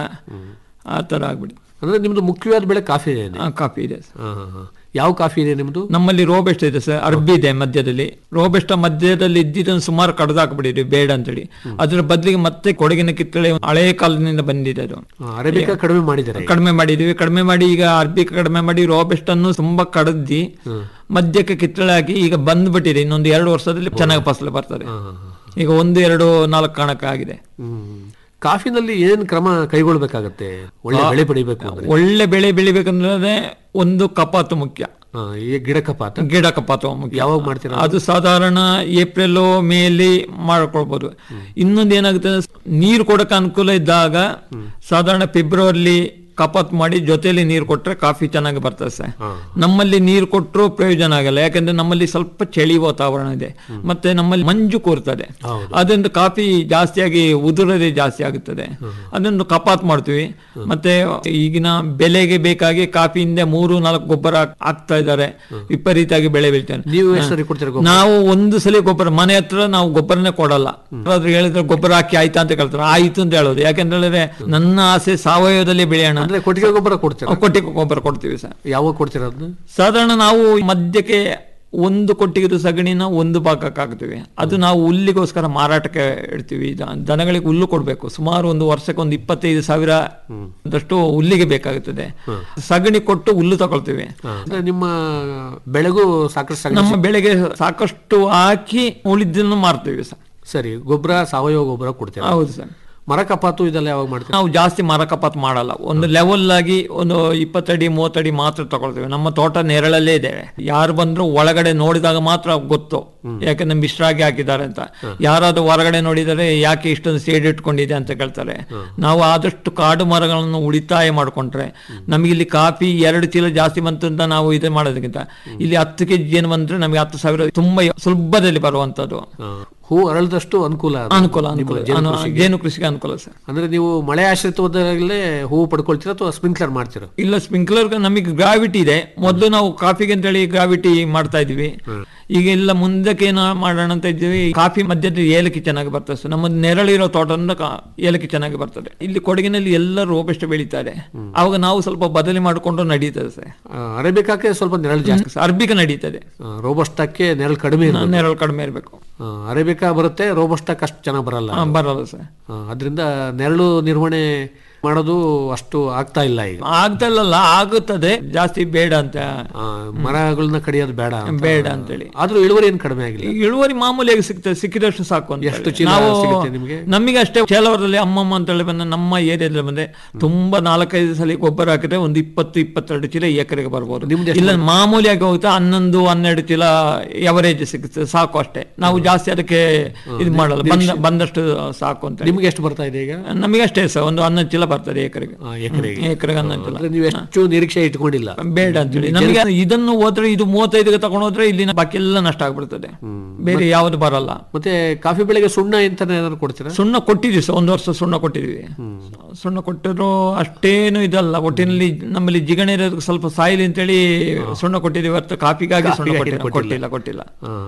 ಆ ತರ ಆಗ್ಬಿಟ್ಟಿದೆ ಅಂದ್ರೆ ನಿಮ್ದು ಮುಖ್ಯವಾದ ಬೆಳೆ ಕಾಫಿ ಇದೆ ಆ, ಕಾಫಿ ಇದೆ ಸರ್. ಹಾ, ಹಾ, ಹಾ. ಯಾವ ಕಾಫಿ ಇದೆ ನಿಮ್ದು ನಮ್ಮಲ್ಲಿ ರೋಬೆಸ್ಟ್ ಇದೆ ಸರ್ ಅರ್ಬಿ ಇದೆ ಮಧ್ಯದಲ್ಲಿ ರೋಬೆಸ್ಟ ಮಧ್ಯದಲ್ಲಿ ಇದ್ದಿದ್ದನ್ನು ಸುಮಾರು ಕಡ್ದಾಕ್ಬಿಟ್ಟಿದ್ವಿ ಬೇಡ ಅಂತೇಳಿ ಅದ್ರ ಬದಲಿಗೆ ಮತ್ತೆ ಕೊಡಗಿನ ಕಿತ್ತಳೆ ಹಳೆ ಕಾಲದಿಂದ ಬಂದಿದೆ ಅದು ಹಾ, ಅರೇಬಿಕಾ ಕಡಿಮೆ ಮಾಡಿದ್ದಾರೆ ಕಡಿಮೆ ಮಾಡಿದೀವಿ ಕಡಿಮೆ ಮಾಡಿ ಈಗ ಅರ್ಬಿ ಕಡಿಮೆ ಮಾಡಿ ರೋಬೆಸ್ಟ್ ಅನ್ನು ತುಂಬಾ ಕಡದಿ ಮಧ್ಯಕ್ಕೆ ಕಿತ್ತಳೆ ಹಾಕಿ ಈಗ ಬಂದ್ಬಿಟ್ಟಿದೆ ಇನ್ನೊಂದು ಎರಡು ವರ್ಷದಲ್ಲಿ ಚೆನ್ನಾಗಿ ಫಸಲು ಬರ್ತದೆ ಈಗ ಒಂದು ಎರಡು ನಾಲ್ಕು ಕಾಣಕ ಆಗಿದೆ ಹ್ಮ್. ಕಾಫಿನಲ್ಲಿ ಏನ್ ಕ್ರಮ ಕೈಗೊಳ್ಬೇಕಾಗತ್ತೆ ಒಳ್ಳೆ ಬೆಳೆ ಪಡಿಬೇಕು ಅಂದ್ರೆ ಒಳ್ಳೆ ಬೆಳೆ ಬೆಳಿಬೇಕಂದ್ರೆ ಒಂದು ಕಪಾತು ಮುಖ್ಯ ಹಾ, ಈ ಗಿಡ ಕಪಾತ ಗಿಡ ಕಪಾತು ಮುಖ್ಯ ಯಾವಾಗ ಮಾಡ್ತೀರಾ ಅದು ಸಾಧಾರಣ ಏಪ್ರಿಲ್ ಮೇಲಿ ಮಾಡ್ಕೊಳ್ಬಹುದು ಇನ್ನೊಂದು ಏನಾಗುತ್ತೆ ನೀರು ಕೊಡಕ್ಕೆ ಅನುಕೂಲ ಇದ್ದಾಗ ಸಾಧಾರಣ ಫೆಬ್ರವರಿ ಕಪಾತ್ ಮಾಡಿ ಜೊತೆಲಿ ನೀರು ಕೊಟ್ರೆ ಕಾಫಿ ಚೆನ್ನಾಗಿ ಬರ್ತದೆ ಸರ್ ನಮ್ಮಲ್ಲಿ ನೀರು ಕೊಟ್ಟರು ಪ್ರಯೋಜನ ಆಗಲ್ಲ ಯಾಕಂದ್ರೆ ನಮ್ಮಲ್ಲಿ ಸ್ವಲ್ಪ ಚಳಿ ವಾತಾವರಣ ಇದೆ ಮತ್ತೆ ನಮ್ಮಲ್ಲಿ ಮಂಜು ಕೂರ್ತದೆ ಅದರಿಂದ ಕಾಫಿ ಜಾಸ್ತಿಯಾಗಿ ಉದುರದೆ ಜಾಸ್ತಿ ಆಗುತ್ತದೆ ಅದನ್ನು ಕಪಾತ್ ಮಾಡ್ತೀವಿ ಮತ್ತೆ ಈಗಿನ ಬೆಲೆಗೆ ಬೇಕಾಗಿ ಕಾಫಿಯಿಂದ ಮೂರು ನಾಲ್ಕು ಗೊಬ್ಬರ ಹಾಕ್- ಹಾಕ್ತಾ ಇದ್ದಾರೆ ವಿಪರೀತವಾಗಿ ಬೆಳೆ ಬೆಳಿತಾರೆ ನೀವು ಎಷ್ಟು ಸರಿ ಕೊಡ್ತೀರಾ ಗೊಬ್ಬರ? ನಾವು ಒಂದು ಸಲ ಗೊಬ್ಬರ ಮನೆ ಹತ್ರ ನಾವು ಗೊಬ್ಬರನೇ ಕೊಡಲ್ಲ ಯಾರಾದ್ರೂ ಹೇಳಿದ್ರೆ ಗೊಬ್ಬರ ಹಾಕಿ ಆಯ್ತಾ ಅಂತ ಕೇಳ್ತಾರೆ ಆಯ್ತು ಅಂತ ಹೇಳೋದು ಯಾಕಂತ ಹೇಳಿದ್ರೆ ನನ್ನ ಆಸೆ ಸಾವಯವದಲ್ಲಿ ಬೆಳೆಯೋಣ ಅಂದ್ರೆ ಕೊಟ್ಟಿಗೆ ಗೊಬ್ಬರ ಕೊಡ್ತೀರಾ ಕೊಟ್ಟಿಗೆ ಗೊಬ್ಬರ ಕೊಡ್ತೀವಿ ಸರ್ ಯಾವಾಗ ಕೊಡ್ತೀರಾ ಅದನ್ನ ಸಾಧಾರಣ ನಾವು ಮಧ್ಯಕ್ಕೆ ಒಂದು ಕೊಟ್ಟಿಗೆದು ಸಗಣಿನ ಒಂದು ಭಾಗಕ್ಕೆ ಹಾಕ್ತೀವಿ ಅದು ನಾವು ಹುಲ್ಲಿಗೋಸ್ಕರ ಮಾರಾಟಕ್ಕೆ ಇಡ್ತೀವಿ ದ- ದನಗಳಿಗೆ ಹುಲ್ಲು ಕೊಡಬೇಕು ಸುಮಾರು ಒಂದು ವರ್ಷಕ್ಕೆ ಒಂದು ಇಪ್ಪತ್ತೈದು ಸಾವಿರ ದಷ್ಟು ಹುಲ್ಲಿಗೆ ಬೇಕಾಗುತ್ತದೆ ಸಗಣಿ ಕೊಟ್ಟು ಹುಲ್ಲು ತಗೊಳ್ತೀವಿ ಅಂದ್ರೆ ನಿಮ್ಮ ಬೆಳೆಗೂ ಸಾಕಷ್ಟು ಸಗಣಿ ನಮ್ಮ ಬೆಳೆಗೆ ಸಾಕಷ್ಟು ಹಾಕಿ ಉಳಿದನ್ನು ಮಾರ್ತೀವಿ ಸರ್ ಸರಿ ಗೊಬ್ಬರ ಸಾವಯವ ಗೊಬ್ಬರ ಕೊಡ್ತೀರಾ ಹೌದು ಸರ್ ಮರ ಕಪಾತು ಇದೆಲ್ಲ ಯಾವಾಗ ಮಾಡ್ತೀರಾ ನಾವು ಜಾಸ್ತಿ ಮರ ಕಪಾತ್ ಮಾಡಲ್ಲ ಒಂದು ಲೆವೆಲ್ ಆಗಿ ಒಂದು ಇಪ್ಪತ್ತಡಿ ಮೂವತ್ತಡಿ ಮಾತ್ರ ತಗೊಳ್ತೀವಿ ನಮ್ಮ ತೋಟ ನೆರಳಲ್ಲೇ ಇದೆ ಯಾರು ಬಂದ್ರು ಒಳಗಡೆ ನೋಡಿದಾಗ ಮಾತ್ರ ಗೊತ್ತು ಯಾಕಂದ್ರೆ ಮಿಶ್ರಾಗಿ ಹಾಕಿದ್ದಾರೆ ಅಂತ ಯಾರಾದ್ರೂ ಹೊರಗಡೆ ನೋಡಿದರೆ ಯಾಕೆ ಇಷ್ಟೊಂದು ಸೇಡ್ ಇಟ್ಕೊಂಡಿದೆ ಅಂತ ಕೇಳ್ತಾರೆ ನಾವು ಆದಷ್ಟು ಕಾಡು ಮರಗಳನ್ನು ಉಳಿತಾಯ ಮಾಡ್ಕೊಂಡ್ರೆ ನಮಗೆ ಇಲ್ಲಿ ಕಾಫಿ ಎರಡು ಚೀಲ ಜಾಸ್ತಿ ಬಂತು ಅಂತ ನಾವು ಇದು ಮಾಡೋದಕ್ಕಿಂತ ಇಲ್ಲಿ ಹತ್ತು ಕೆಜಿ ಏನು ಬಂದ್ರೆ ನಮಗೆ ಹತ್ತು ಸಾವಿರ ತುಂಬಾ ಸುಲಭದಲ್ಲಿ ಬರುವಂತದ್ದು ಹಾ. ಹೂ ಅರಳದಷ್ಟು ಅನುಕೂಲ ಅದು. ಅನುಕೂಲ ನಿಮ್ಮ ಅನುಕೂಲ ಜೇನು ಅನು- ಕೃಷಿಗೆ. ಜೇನು ಕೃಷಿಗೆ ಅನುಕೂಲ ಸರ್ ಅಂದ್ರೆ ನೀವು ಮಳೆ ಆಶ್ರಿತವಾದಾಗಲೇ ಹೂವು ಪಡ್ಕೊಳ್ತೀರಾ ಅಥವಾ ಸ್ಪ್ರಿಂಕ್ಲರ್ ಮಾಡ್ತೀರಾ ಇಲ್ಲ ಸ್ಪ್ರಿಂಕ್ಲರ್ ನಮಗೆ ಗ್ರಾವಿಟಿ ಇದೆ ಮೊದಲು ನಾವು ಕಾಫಿಗೆ ಅಂತೇಳಿ ಗ್ರಾವಿಟಿ ಮಾಡ್ತಾ ಇದ್ವಿ ಈಗ ಇಲ್ಲ ಮುಂದಕ್ಕೆ ಏನು ಮಾಡೋಣ ಅಂತ ಇದ್ದೀವಿ ಕಾಫಿ ಮಧ್ಯದ ಏಲಕ್ಕಿ ಚೆನ್ನಾಗಿ ಬರ್ತದೆ ಸರ್ ನಮ್ಮ ನೆರಳಿರೋ ತೋಟದಿಂದ ಕಾ- ಏಲಕ್ಕಿ ಚೆನ್ನಾಗಿ ಬರ್ತದೆ ಇಲ್ಲಿ ಕೊಡಗಿನಲ್ಲಿ ಎಲ್ಲ ರೋಬೆಸ್ಟ್ ಬೆಳೀತಾರೆ ಅವಾಗ ನಾವು ಸ್ವಲ್ಪ ಬದಲಿ ಮಾಡಿಕೊಂಡು ನಡೀತದೆ ಸರ್ ಆ, ಅರೇಬಿಕಾಕ್ಕೆ ಸ್ವಲ್ಪ ನೆರಳು ಜಾಸ್ತಿ ಅರ್ಬಿಕ ನಡೀತದೆ ಆ, ರೋಬಸ್ಟಕ್ಕೆ ನೆರಳು ಕಡಿಮೆ ಇರ್ಬೇಕು. ನೆರಳು ಕಡಿಮೆ ಇರಬೇಕು ಆ, ಅರೇಬಿಕಾ ಬರುತ್ತೆ ರೋಬಸ್ಟಕ್ ಅಷ್ಟು ಚೆನ್ನಾಗಿ ಬರಲ್ಲ ಬರಲ್ಲ ಸರ್ ಆ, ಅದರಿಂದ ನೆರಳು ನಿರ್ವಹಣೆ ಮಾಡೋದು ಅಷ್ಟು ಆಗ್ತಾ ಇಲ್ಲ ಈಗ ಆಗ್ತಲ್ಲ ಆಗುತ್ತದೆ ಜಾಸ್ತಿ ಬೇಡ ಅಂತ ಆ, ಮರಗಳನ್ನ ಕಡಿಯೋದು ಬೇಡ ಅಂತ. ಬೇಡ ಅಂತೇಳಿ ಆದ್ರೂ ಇಳುವರಿ ಏನು ಕಡಿಮೆ ಆಗಿಲ್ಲ ಇಳುವರಿ ಮಾಮೂಲಿಯಾಗಿ ಸಿಗ್ತದೆ ಸಿಕ್ಕಿದಷ್ಟು ಸಾಕು ಅಂತ ಎಷ್ಟು ಹೇಳಿ. ಚೀಲ ನಾವು ಸಿಗುತ್ತೆ ನಿಮ್ಗೆ? ನಮಗೆ ಅಷ್ಟೇ ಚೇಲವರದಲ್ಲಿ ಅಮ್ಮಮ್ಮ ಅಂತ ಹೇಳಿ ಬಂದ ನಮ್ಮ ಏರಿಯಾದಲ್ಲಿ ಬಂದೆ ತುಂಬಾ ನಾಲ್ಕೈದು ಸಲ ಗೊಬ್ಬರ ಹಾಕಿದ್ರೆ ಒಂದು ಇಪ್ಪತ್ತು ಇಪ್ಪತ್ತೆರಡು ಚೀಲ ಎಕರೆಗೆ ಬರ್ಬೋದು ಇಲ್ಲ ಮಾಮೂಲಿಯಾಗಿ ಹೋಗುತ್ತೆ ಹನ್ನೊಂದು ಹನ್ನೆರಡು ಚೀಲ ಎವರೇಜ್ ಸಿಗುತ್ತೆ ಸಾಕು ಅಷ್ಟೇ ನಾವು ಜಾಸ್ತಿ ಅದಕ್ಕೆ ಇದು ಮಾಡಲ್ಲ ಬಂದ ಬಂದಷ್ಟು ಸಾಕು ಅಂತ ಹೇಳಿ. ನಿಮ್ಗೆ ಎಷ್ಟು ಬರ್ತಾ ಇದೆ ಈಗ ನಮಗೆ ಅಷ್ಟೇ ಸರ್ ಒಂದು ಹನ್ನೊಂದು ಚೀಲ ಬರ್ತದೆ ಎಕರೆಗೆ ಆ, ಎಕರೆಗೆ ಹ್ಮ್, ಎಕರೆಗೆ ಹನ್ನೊಂದು ಚೀಲ ಅಂದ್ರೆ ನೀವು ಎಷ್ಟು ನಿರೀಕ್ಷೆ ಇಟ್ಕೊಂಡಿಲ್ಲ ಬೇಡ ಅಂತೇಳಿ ನಮಗೆ ಇದನ್ನು ಹೋದ್ರೆ ಇದು ಮೂವತ್ತೈದಿಗೆ ತಗೊಂಡು ಹೋದ್ರೆ ಇಲ್ಲಿನ ಬಾಕಿ ಎಲ್ಲ ನಷ್ಟ ಆಗ್ಬಿಡ್ತದೆ ಬೇರೆ ಯಾವ್ದು ಬರಲ್ಲ ಮತ್ತೆ ಕಾಫಿ ಬೆಳೆಗೆ ಸುಣ್ಣ ಅಂತ ಏನಾದ್ರು ಕೊಡ್ತೀರಾ ಸುಣ್ಣ ಕೊಟ್ಟಿದ್ವಿ ಸರ್ ಒಂದು ವರ್ಷ ಸುಣ್ಣ ಕೊಟ್ಟಿದ್ವಿ ಸುಣ್ಣ ಕೊಟ್ಟಿದ್ರು ಅಷ್ಟೇನು ಇದಲ್ಲ ಒಟ್ಟಿನಲ್ಲಿ ನಮ್ಮಲ್ಲಿ ಜಿಗಣೆ ಇರೋದಕ್ಕೆ ಸ್ವಲ್ಪ ಸಾಯಿಲಿ ಅಂತೇಳಿ ಸುಣ್ಣ ಕೊಟ್ಟಿದ್ದೀವಿ ಹೊರತು ಕಾಫಿಗಾಗಿ ಸುಣ್ಣ ಕಾಫಿಗೆ ಕೊಟ್ಟಿಲ್ಲ ಕೊಟ್ಟಿಲ್ಲ. ಕೊಟ್ಟಿಲ್ಲ ಕೊಟ್ಟಿಲ್ಲ ಆ,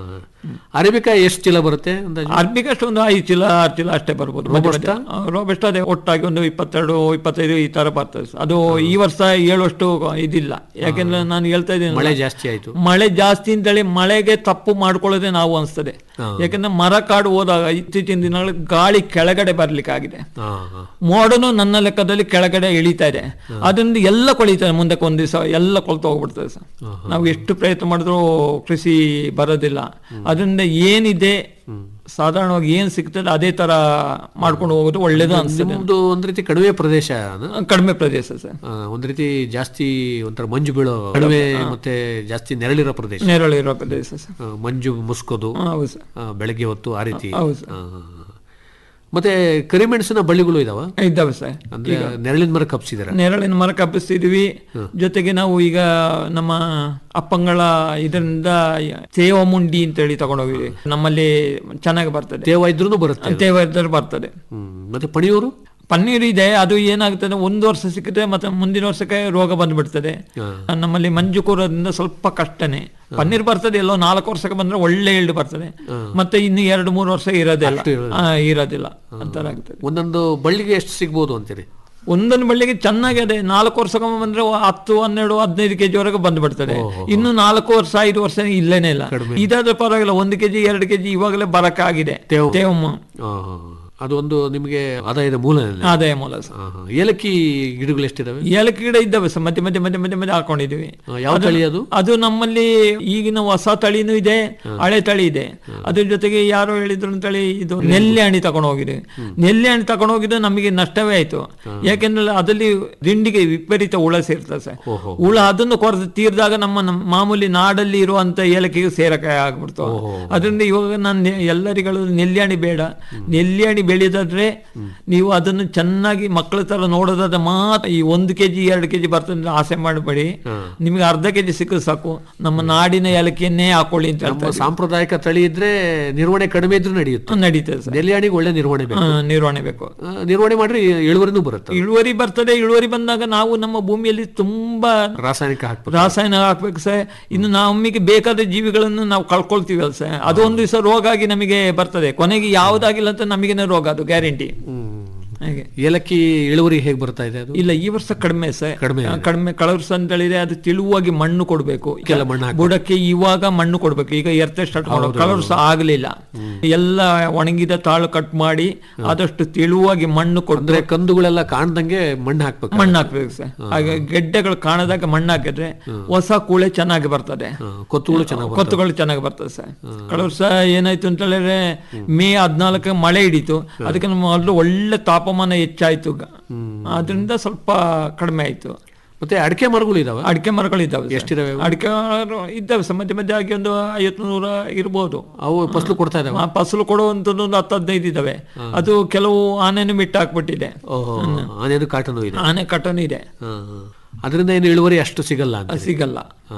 ಅರೇಬಿಕಾ ಎಷ್ಟು ಚೀಲ ಬರುತ್ತೆ ಅಂದಾಜು ಅರ್ಬಿಕ್ ಅಷ್ಟು ಒಂದು ಐದು ಚೀಲ ಆರು ಚೀಲ ಅಷ್ಟೇ ಬರ್ಬೋದು ಮಧ್ಯ ಮಧ್ಯ. Robusta? ಆ, Robusta ಅದೇ ಒಟ್ಟಾಗಿ ಒಂದು ಇಪ್ಪತ್ತೆರಡು ಇಪ್ಪತ್ತೈದು ಈ ತರ ಬರ್ತದೆ ಸರ್. ಅದು ಈ ವರ್ಷ ಹೇಳುವಷ್ಟು ಇದಿಲ್ಲ ಯಾಕೆಂದ್ರೆ ನಾನು ಹೇಳ್ತಾ ಇದ್ದೀನಿ ಮಳೆ ಜಾಸ್ತಿ ಆಯ್ತು ಮಳೆ ಜಾಸ್ತಿ ಅಂತೇಳಿ ಮಳೆಗೆ ತಪ್ಪು ಮಾಡ್ಕೊಳ್ಳೋದೇ ನಾವು ಅನಿಸ್ತದೆ ಹಾ. ಯಾಕಂದ್ರೆ ಮರ ಕಾಡು ಹೋದಾಗ ಇತ್ತೀಚಿನ ದಿನಗಳಲ್ಲಿ ಗಾಳಿ ಕೆಳಗಡೆ ಬರ್ಲಿಕ್ಕಾಗಿದೆ ಹಾ, ಹಾ. ಮೋಡನು ನನ್ನ ಲೆಕ್ಕದಲ್ಲಿ ಕೆಳಗಡೆ ಇಳಿತಾ ಇದೆ ಅದರಿಂದ ಎಲ್ಲ ಕೊಳಿತಾರೆ ಮುಂದಕ್ಕೆ ಒಂದ್ ದಿವಸ ಎಲ್ಲ ಕೊಳ್ತು ಹೋಗ್ಬಿಡ್ತದೆ ಸರ್ ನಾವು ಎಷ್ಟು ಪ್ರಯತ್ನ ಮಾಡಿದ್ರು ಕೃಷಿ ಬರೋದಿಲ್ಲ ಅದರಿಂದ ಏನಿದೆ ಸಾಧಾರಣವಾಗಿ ಏನ್ ಸಿಗ್ತದೆ ಅದೇ ತರ ಮಾಡ್ಕೊಂಡು ಹೋಗೋದು ಒಳ್ಳೇದು ಅನ್ಸುತ್ತೆ ನಿಮ್ದು ಒಂದ್ ರೀತಿ ಕಡಿಮೆ ಪ್ರದೇಶ ಅದು? ಕಡಿಮೆ ಪ್ರದೇಶ ಸರ್ ಆ, ಒಂದ್ ರೀತಿ ಜಾಸ್ತಿ ಒಂಥರ ಮಂಜು ಬೀಳೋ ಕಡಿಮೆ ಮತ್ತೆ ಜಾಸ್ತಿ ನೆರಳಿರೋ ಪ್ರದೇಶ ನೆರಳಿರೋ ಪ್ರದೇಶ ಸರ್ ಆ, ಮಂಜು ಮುಸ್ಕೋದು ಹಾ, ಹೌದು ಸರ್ ಆ, ಬೆಳಗ್ಗೆ ಹೊತ್ತು ಆ ರೀತಿ ಹೌದು ಸರ್. ಆ, ಆ, ಆ. ಮತ್ತೆ ಕರಿಮೆಣಸಿನ ಬಳ್ಳಿಗಳು ಇದಾವ ಇದ್ದಾವೆ ಸರ್ ಅಂದ್ರೆ ನೆರಳಿನ ಮರ ಕಪ್ಸಿದಾರ ನೆರಳಿನ ಮರ ಕಪ್ಪಿಸ್ತಿದ್ವಿ ಜೊತೆಗೆ ನಾವು ಈಗ ನಮ್ಮ ಅಪ್ಪಂಗಳ ಇದರಿಂದ ತೇವ ಮುಂಡಿ ಅಂತೇಳಿ ತಗೊಂಡೋಗಿದ್ವಿ ನಮ್ಮಲ್ಲಿ ಚೆನ್ನಾಗಿ ಬರ್ತದೆ ತೇವ ಇದ್ರೂ ಬರುತ್ತೆ ತೇವ ಇದ್ದರೆ ಬರ್ತದೆ ಹ್ಮ್. ಮತ್ತೆ ಪಣಿಯೂರು ಪನ್ನೀರ್ ಇದೆ ಅದು ಏನಾಗ್ತದೆ ಒಂದು ವರ್ಷ ಸಿಕ್ಕಿದ್ರೆ ಮತ್ತೆ ಮುಂದಿನ ವರ್ಷಕ್ಕೆ ರೋಗ ಬಂದ್ಬಿಡ್ತದೆ ನಮ್ಮಲ್ಲಿ ಮಂಜು ಕೂರೋದ್ರಿಂದ ಸ್ವಲ್ಪ ಕಷ್ಟನೇ ಪನ್ನೀರ್ ಬರ್ತದೆ ಎಲ್ಲೋ ನಾಲ್ಕು ವರ್ಷಕ್ಕೆ ಬಂದ್ರೆ ಒಳ್ಳೆ ಇಳ್ಡು ಬರ್ತದೆ ಮತ್ತೆ ಇನ್ನು ಎರಡು ಮೂರು ವರ್ಷ ಇರೋದಿಲ್ಲ ಆ, ಇರೋದಿಲ್ಲ ಅಂತರ ಆಗ್ತದೆ ಒಂದೊಂದು ಬಳ್ಳಿಗೆ ಎಷ್ಟು ಸಿಗ್ಬೋದು ಅಂತೀರಿ ಒಂದೊಂದು ಬಳ್ಳಿಗೆ ಚೆನ್ನಾಗಿ ಅದೇ ನಾಲ್ಕು ವರ್ಷಕ್ಕೊಮ್ಮೆ ಬಂದ್ರೆ ಹತ್ತು ಹನ್ನೆರಡು ಹದಿನೈದು ಕೆಜಿ ವರೆಗೆ ಬಂದ್ಬಿಡ್ತದೆ ಇನ್ನು ನಾಲ್ಕು ವರ್ಷ ಐದು ವರ್ಷ ಇಲ್ಲೇನೆ ಇಲ್ಲ ಇದಾದ್ರೆ ಪರವಾಗಿಲ್ಲ ಒಂದು ಕೆಜಿ ಎರಡು ಕೆಜಿ ಇವಾಗಲೇ ಬರಕ್ಕಾಗಿದೆ ತೇವ. ತೇವಮ್ಮ ಆ, ಆ, ಆ. ಅದು ಒಂದು ನಿಮಗೆ ಆದಾಯದ ಮೂಲ ಆದಾಯ ಮೂಲ ಸರ್. ಏಲಕ್ಕಿ ಗಿಡಗಳು ಎಷ್ಟಿದಾವೆ ಏಲಕ್ಕಿ ಗಿಡ ಇದ್ದಾವೆ ಸರ್ ಮಧ್ಯೆ ಮಧ್ಯೆ ಮಧ್ಯೆ ಮಧ್ಯೆ ಮಧ್ಯೆ ಹಾಕೊಂಡಿದೀವಿ ಆ, ಯಾವ ತಳಿ ಅದು? ಅದು ನಮ್ಮಲ್ಲಿ ಈಗಿನ ಹೊಸ ತಳಿನೂ ಇದೆ ಹಳೆ ತಳಿ ಇದೆ ಅದ್ರ ಜೊತೆಗೆ ಯಾರೋ ಹೇಳಿದ್ರು ಅಂತ ತಳಿ ಇದು ನೆಲ್ಲಿ ಹಣ್ಣಿ ತಗೊಂಡು ಹೋಗಿದೆ ನೆಲ್ಲಿ ಹಣ್ಣಿ ತಗೊಂಡು ಹೋಗಿದ್ದು ನಮಗೆ ನಷ್ಟವೇ ಆಯ್ತು ಯಾಕೆಂದ್ರೆ ಅದರಲ್ಲಿ ದಿಂಡಿಗೆ ವಿಪರೀತ ಹುಳ ಸೇರ್ತದೆ ಸರ್ ಹುಳ ಅದನ್ನು ಕೊರೆದು ತೀರ್ದಾಗ ನಮ್ಮ ನಮ್ಮ ಮಾಮೂಲಿ ನಾಡಲ್ಲಿ ಇರುವಂತ ಏಲಕ್ಕಿಗೆ ಸೇರಕ ಆಗ್ಬಿಡ್ತು ಅದರಿಂದ ಇವಾಗ ನಾನು ಎಲ್ಲರಿಗಳು ನೆಲ್ಲಿಯಾಣಿ ಬೇಡ ನೆಲ್ಲಿಯಾಣಿ ಬೆಳೆದಾದ್ರೆ ನೀವು ಅದನ್ನು ಚೆನ್ನಾಗಿ ಮಕ್ಕಳ ತರ ನೋಡೋದಾದ್ರೆ ಮಾತ್ರ ಈ ಒಂದು ಕೆಜಿ ಎರಡು ಕೆಜಿ ಬರ್ತದೆ ಅಂತ ಆಸೆ ಮಾಡಬೇಡಿ ನಿಮಗೆ ಅರ್ಧ ಕೆಜಿ ಸಿಕ್ಕ ಸಾಕು ನಮ್ಮ ನಾಡಿನ ಏಲಕ್ಕಿಯನ್ನೇ ಹಾಕೊಳ್ಳಿ ಅಂತ ಹೇಳ್ತಾ ನಮ್ಮ ಸಾಂಪ್ರದಾಯಿಕ ತಳಿ ಇದ್ರೆ ನಿರ್ವಹಣೆ ಕಡಿಮೆ ಇದ್ರೂ ನಡೆಯುತ್ತೆ ಇದ್ದೀನಿ. ನಡೀತದೆ ಸರ್ ನೆಲ್ಲಿಯಾಣಿಗೆ ಒಳ್ಳೆ ನಿರ್ವಹಣೆ ಬೇಕು ಹಾ, ನಿರ್ವಹಣೆ ಬೇಕು ಆ, ನಿರ್ವಹಣೆ ಮಾಡ್ರೆ ಇಳುವರಿನೂ ಬರುತ್ತೆ ಇಳುವರಿ ಬರ್ತದೆ ಇಳುವರಿ ಬಂದಾಗ ನಾವು ನಮ್ಮ ಭೂಮಿಯಲ್ಲಿ ತುಂಬಾ ರಾಸಾಯನಿಕ ಹಾಕ್ಬೇಕು ರಾಸಾಯನ ಹಾಕ್ಬೇಕು ಸರ್ ಇನ್ನು ನಮಗೆ ಬೇಕಾದ ಜೀವಿಗಳನ್ನು ನಾವು ಕಳ್ಕೊಳ್ತೀವಲ್ಲ ಸರ್ ಅದು ಒಂದು ದಿವಸ ರೋಗ ಆಗಿ ನಮಗೆ ಬರ್ತದೆ ಕೊನೆಗೆ ಯಾವುದಾಗಿಲ್ಲ ಅಂತ ನಮಗೇನೆ ರೋಗ ಅದು ಗ್ಯಾರಂಟಿ ಹಾಗೆ ಏಲಕ್ಕಿ ಇಳುವರಿ ಹೇಗೆ ಬರ್ತಾ ಇದೆ ಅದು ಇಲ್ಲ ಈ ವರ್ಷ ಕಡಿಮೆ ಸರ್ ಕಡಿಮೆ ಆ, ಕಡಿಮೆ ಕಳೆದ ವರ್ಷ ಅಂತ ಹೇಳಿದ್ರೆ ಅದು ತಿಳುವಾಗಿ ಮಣ್ಣು ಕೊಡಬೇಕು ಕೆಲ ಮಣ್ಣು ಹಾಕ್ಬೇಕು. ಬುಡಕ್ಕೆ ಇವಾಗ ಮಣ್ಣು ಕೊಡ್ಬೇಕು ಈಗ ಎರ್ತೆ ಸ್ಟಾರ್ಟ್ ಮಾಡೋದು ಕಳೆದ ವರ್ಷ ಆಗ್ಲಿಲ್ಲ ಎಲ್ಲ ಒಣಗಿದ ತಾಳು ಕಟ್ ಮಾಡಿ ಆದಷ್ಟು ತಿಳುವಾಗಿ ಮಣ್ಣು ಕೊಟ್ಟು ಅಂದ್ರೆ ಕಂದುಗಳೆಲ್ಲ ಕಾಣ್ದಂಗೆ ಮಣ್ಣು ಹಾಕ್ಬೇಕು ಮಣ್ಣು ಹಾಕ್ಬೇಕು ಸರ್ ಹಾಗೆ ಗೆಡ್ಡೆಗಳು ಕಾಣದಾಗ ಮಣ್ಣು ಹಾಕಿದ್ರೆ ಹೊಸ ಕೂಳೆ ಚೆನ್ನಾಗಿ ಬರ್ತದೆ ಆ, ಕೊತ್ತುಗಳು ಚೆನ್ನಾಗಿ ಕೊತ್ತುಗಳು ಚೆನ್ನಾಗಿ ಬರ್ತದೆ ಸರ್ ಕಳೆದ ವರ್ಷ ಏನಾಯ್ತು ಅಂತ ಹೇಳಿದ್ರೆ ಮೇ ಹದಿನಾಲ್ಕ ಮಳೆ ಹಿಡಿತು ಅದಕ್ಕೆ ನಮ್ಮ ಅಲ್ಲೂ ಒಳ್ಳೆ ತಾಪಮಾನ ಹೆಚ್ಚಾಯ್ತು ಅದರಿಂದ ಸ್ವಲ್ಪ ಕಡಿಮೆ ಆಯ್ತು ಮತ್ತೆ ಅಡಿಕೆ ಮರಗಳು ಇದಾವೆ ಅಡಿಕೆ ಮರಗಳು ಇದ್ದಾವೆ ಸರ್. ಎಷ್ಟಿದಾವೆ ಅವು? ಅಡಿಕೆ ಮರ ಇದ್ದಾವೆ ಸರ್ ಮಧ್ಯೆ ಮಧ್ಯೆ ಆಗಿ ಒಂದು ಐವತ್ತು ನೂರ ಇರ್ಬೋದು ಅವು ಫಸಲು ಕೊಡ್ತಾ ಇದಾವೆ ಆ ಫಸಲು ಕೊಡುವಂಥದ್ದು ಒಂದು ಹತ್ತು ಹದಿನೈದು ಇದಾವೆ ಅದು ಕೆಲವು ಆನೆನು ಬಿಟ್ಟು ಹಾಕ್ಬಿಟ್ಟಿದೆ ಓಹೋ ಆನೆದು ಕಾಟನು ಇದೆ ಆನೆ ಕಟನು ಇದೆ ಆ, ಆ. ಅದರಿಂದ ಏನು ಇಳುವರಿ ಅಷ್ಟು ಸಿಗಲ್ಲ ಅಂತ ಸಿಗಲ್ಲ ಆ.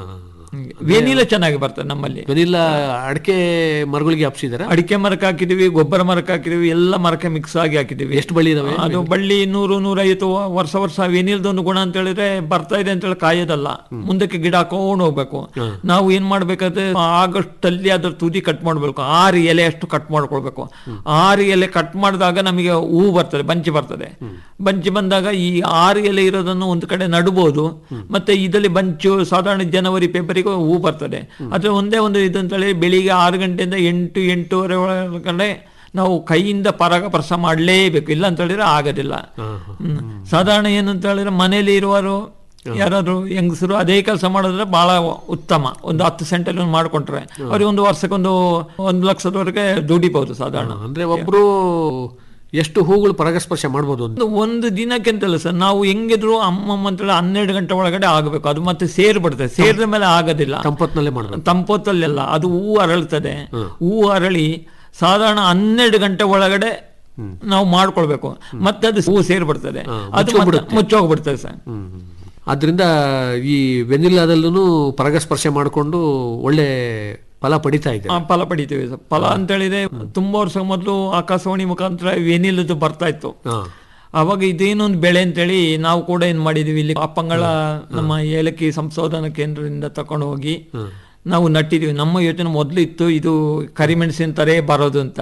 ವೇನಿಲ ಚೆನ್ನಾಗಿ ಬರ್ತದೆ ನಮ್ಮಲ್ಲಿ ವೆನಿಲ್ಲ ಅಡಿಕೆ ಮರಗಳಿಗೆ ಹಬ್ಸಿದಾರ ಅಡಿಕೆ ಮರಕ್ಕೆ ಹಾಕಿದೀವಿ ಗೊಬ್ಬರ ಮರಕ್ಕೆ ಹಾಕಿದೀವಿ ಎಲ್ಲ ಮರಕ್ಕೆ ಮಿಕ್ಸ್ ಆಗಿ ಹಾಕಿದೀವಿ ಎಷ್ಟು ಬಳ್ಳಿ ಇದಾವೆ ಅದು ಬಳ್ಳಿ ನೂರು ನೂರೈವತ್ತು ವರ್ಷ ವರ್ಷ ವೆನಿಲ್ದೊಂದು ಗುಣ ಅಂತ ಹೇಳಿದ್ರೆ ಬರ್ತಾ ಇದೆ ಅಂತ ಹೇಳಿ ಕಾಯೋದಲ್ಲ ಮುಂದಕ್ಕೆ ಗಿಡ ಹಾಕೊಂಡು ಹೋಗ್ಬೇಕು ನಾವು ಏನ್ ಮಾಡ್ಬೇಕಾದ್ರೆ ಆಗಸ್ಟ್ ಅಲ್ಲಿ ಅದ್ರ ತುದಿ ಕಟ್ ಮಾಡ್ಬೇಕು ಆರು ಎಲೆ ಅಷ್ಟು ಕಟ್ ಮಾಡ್ಕೊಳ್ಬೇಕು ಆರು ಎಲೆ ಕಟ್ ಮಾಡಿದಾಗ ನಮಗೆ ಹೂ ಬರ್ತದೆ ಬಂಚಿ ಬರ್ತದೆ ಬಂಚಿ ಬಂದಾಗ ಈ ಆರು ಎಲೆ ಇರೋದನ್ನು ಒಂದು ಕಡೆ ನಡ್ಬೋದು ಮತ್ತೆ ಇದರಲ್ಲಿ ಬಂಚು ಸಾಧಾರಣ ಜನವರಿ ಫೆಬ್ರವರಿಗೆ ಹೂ ಬರ್ತದೆ ಅದ್ರ ಒಂದೇ ಒಂದು ಇದು ಅಂತೇಳಿ ಬೆಳಿಗ್ಗೆ ಆರು ಗಂಟೆಯಿಂದ ಎಂಟು ಎಂಟೂವರೆ ಒಳಗಡೆ ನಾವು ಕೈಯಿಂದ ಪರಾಗ ಪ್ರಸ ಮಾಡಲೇಬೇಕು ಇಲ್ಲ ಅಂತ ಹೇಳಿದ್ರೆ ಆಗೋದಿಲ್ಲ ಹ್ಮ್. ಸಾಧಾರಣ ಏನು ಅಂತ ಹೇಳಿದ್ರೆ ಮನೆಯಲ್ಲಿ ಇರುವರು ಯಾರಾದ್ರು ಹೆಂಗಸರು ಅದೇ ಕೆಲಸ ಮಾಡಿದ್ರೆ ಬಹಳ ಉತ್ತಮ ಒಂದು ಹತ್ತು ಸೆಂಟಲ್ಲಿ ಒಂದು ಮಾಡ್ಕೊಂಡ್ರೆ ಅವ್ರಿಗೆ ಒಂದು ವರ್ಷಕ್ಕೊಂದು ಒಂದು ಲಕ್ಷದವರೆಗೆ ದುಡಿಬಹುದು ಸಾಧಾರಣ ಅಂದ್ರೆ ಒಬ್ರು ಎಷ್ಟು ಹೂಗಳು ಪರಾಗಸ್ಪರ್ಶ ಮಾಡ್ಬೋದು ಅಂತ ಒಂದು ಒಂದು ದಿನಕ್ಕೆ ಅಂತಲ್ಲ ಸರ್ ನಾವು ಹೆಂಗಿದ್ರು ಅಮ್ಮಮ್ಮ ಅಂತೇಳಿ ಹನ್ನೆರಡು ಗಂಟೆ ಒಳಗಡೆ ಆಗಬೇಕು ಅದು ಮತ್ತೆ ಸೇರ್ ಬಿಡ್ತದೆ ಸೇರಿದ ಮೇಲೆ ಆಗೋದಿಲ್ಲ ತಂಪತ್ನಲ್ಲೇ ಮಾಡ್ಬೇಕು ತಂಪೊತ್ತಲ್ಲೆಲ್ಲ ಅದು ಹೂ ಅರಳ್ತದೆ ಹೂ ಅರಳಿ ಸಾಧಾರಣ ಹನ್ನೆರಡು ಗಂಟೆ ಒಳಗಡೆ ನಾವು ಮಾಡ್ಕೊಳ್ಬೇಕು ಮತ್ತೆ ಅದು ಹೂ ಸೇರ್ಬಿಡ್ತದೆ ಅದು ಮತ್ತೆ ಮುಚ್ಚೋಗ್ಬಿಡ್ತದೆ ಸರ್ ಆದ್ರಿಂದ ಈ ವೆನಿಲ್ಲಾದಲ್ಲೂ ಪರಾಗಸ್ಪರ್ಶ ಮಾಡಿಕೊಂಡು ಒಳ್ಳೆ ಫಲ ಪಡಿತಾ ಇದೆ ಆ, ಫಲ ಪಡಿತೀವಿ ಸರ್ ಫಲ ಅಂತ ಹೇಳಿದ್ರೆ ತುಂಬಾ ವರ್ಷ ಮೊದಲು ಆಕಾಶವಾಣಿ ಮುಖಾಂತರ ವೆನಿಲದು ಬರ್ತಾ ಇತ್ತು ಹಾ. ಅವಾಗ ಇದೇನೊಂದು ಬೆಳೆ ಅಂತೇಳಿ ನಾವು ಕೂಡ ಏನ್ ಮಾಡಿದೀವಿ ಇಲ್ಲಿ ಅಪ್ಪಂಗಳ ನಮ್ಮ ಏಲಕ್ಕಿ ಸಂಶೋಧನಾ ಕೇಂದ್ರದಿಂದ ತಕೊಂಡು ಹೋಗಿ ನಾವು ನಟ್ಟಿದೀವಿ ನಮ್ಮ ಯೋಚನೆ ಮೊದಲು ಇತ್ತು ಇದು ಕರಿಮೆಣಸಿನ ತರೇ ಬರೋದು ಅಂತ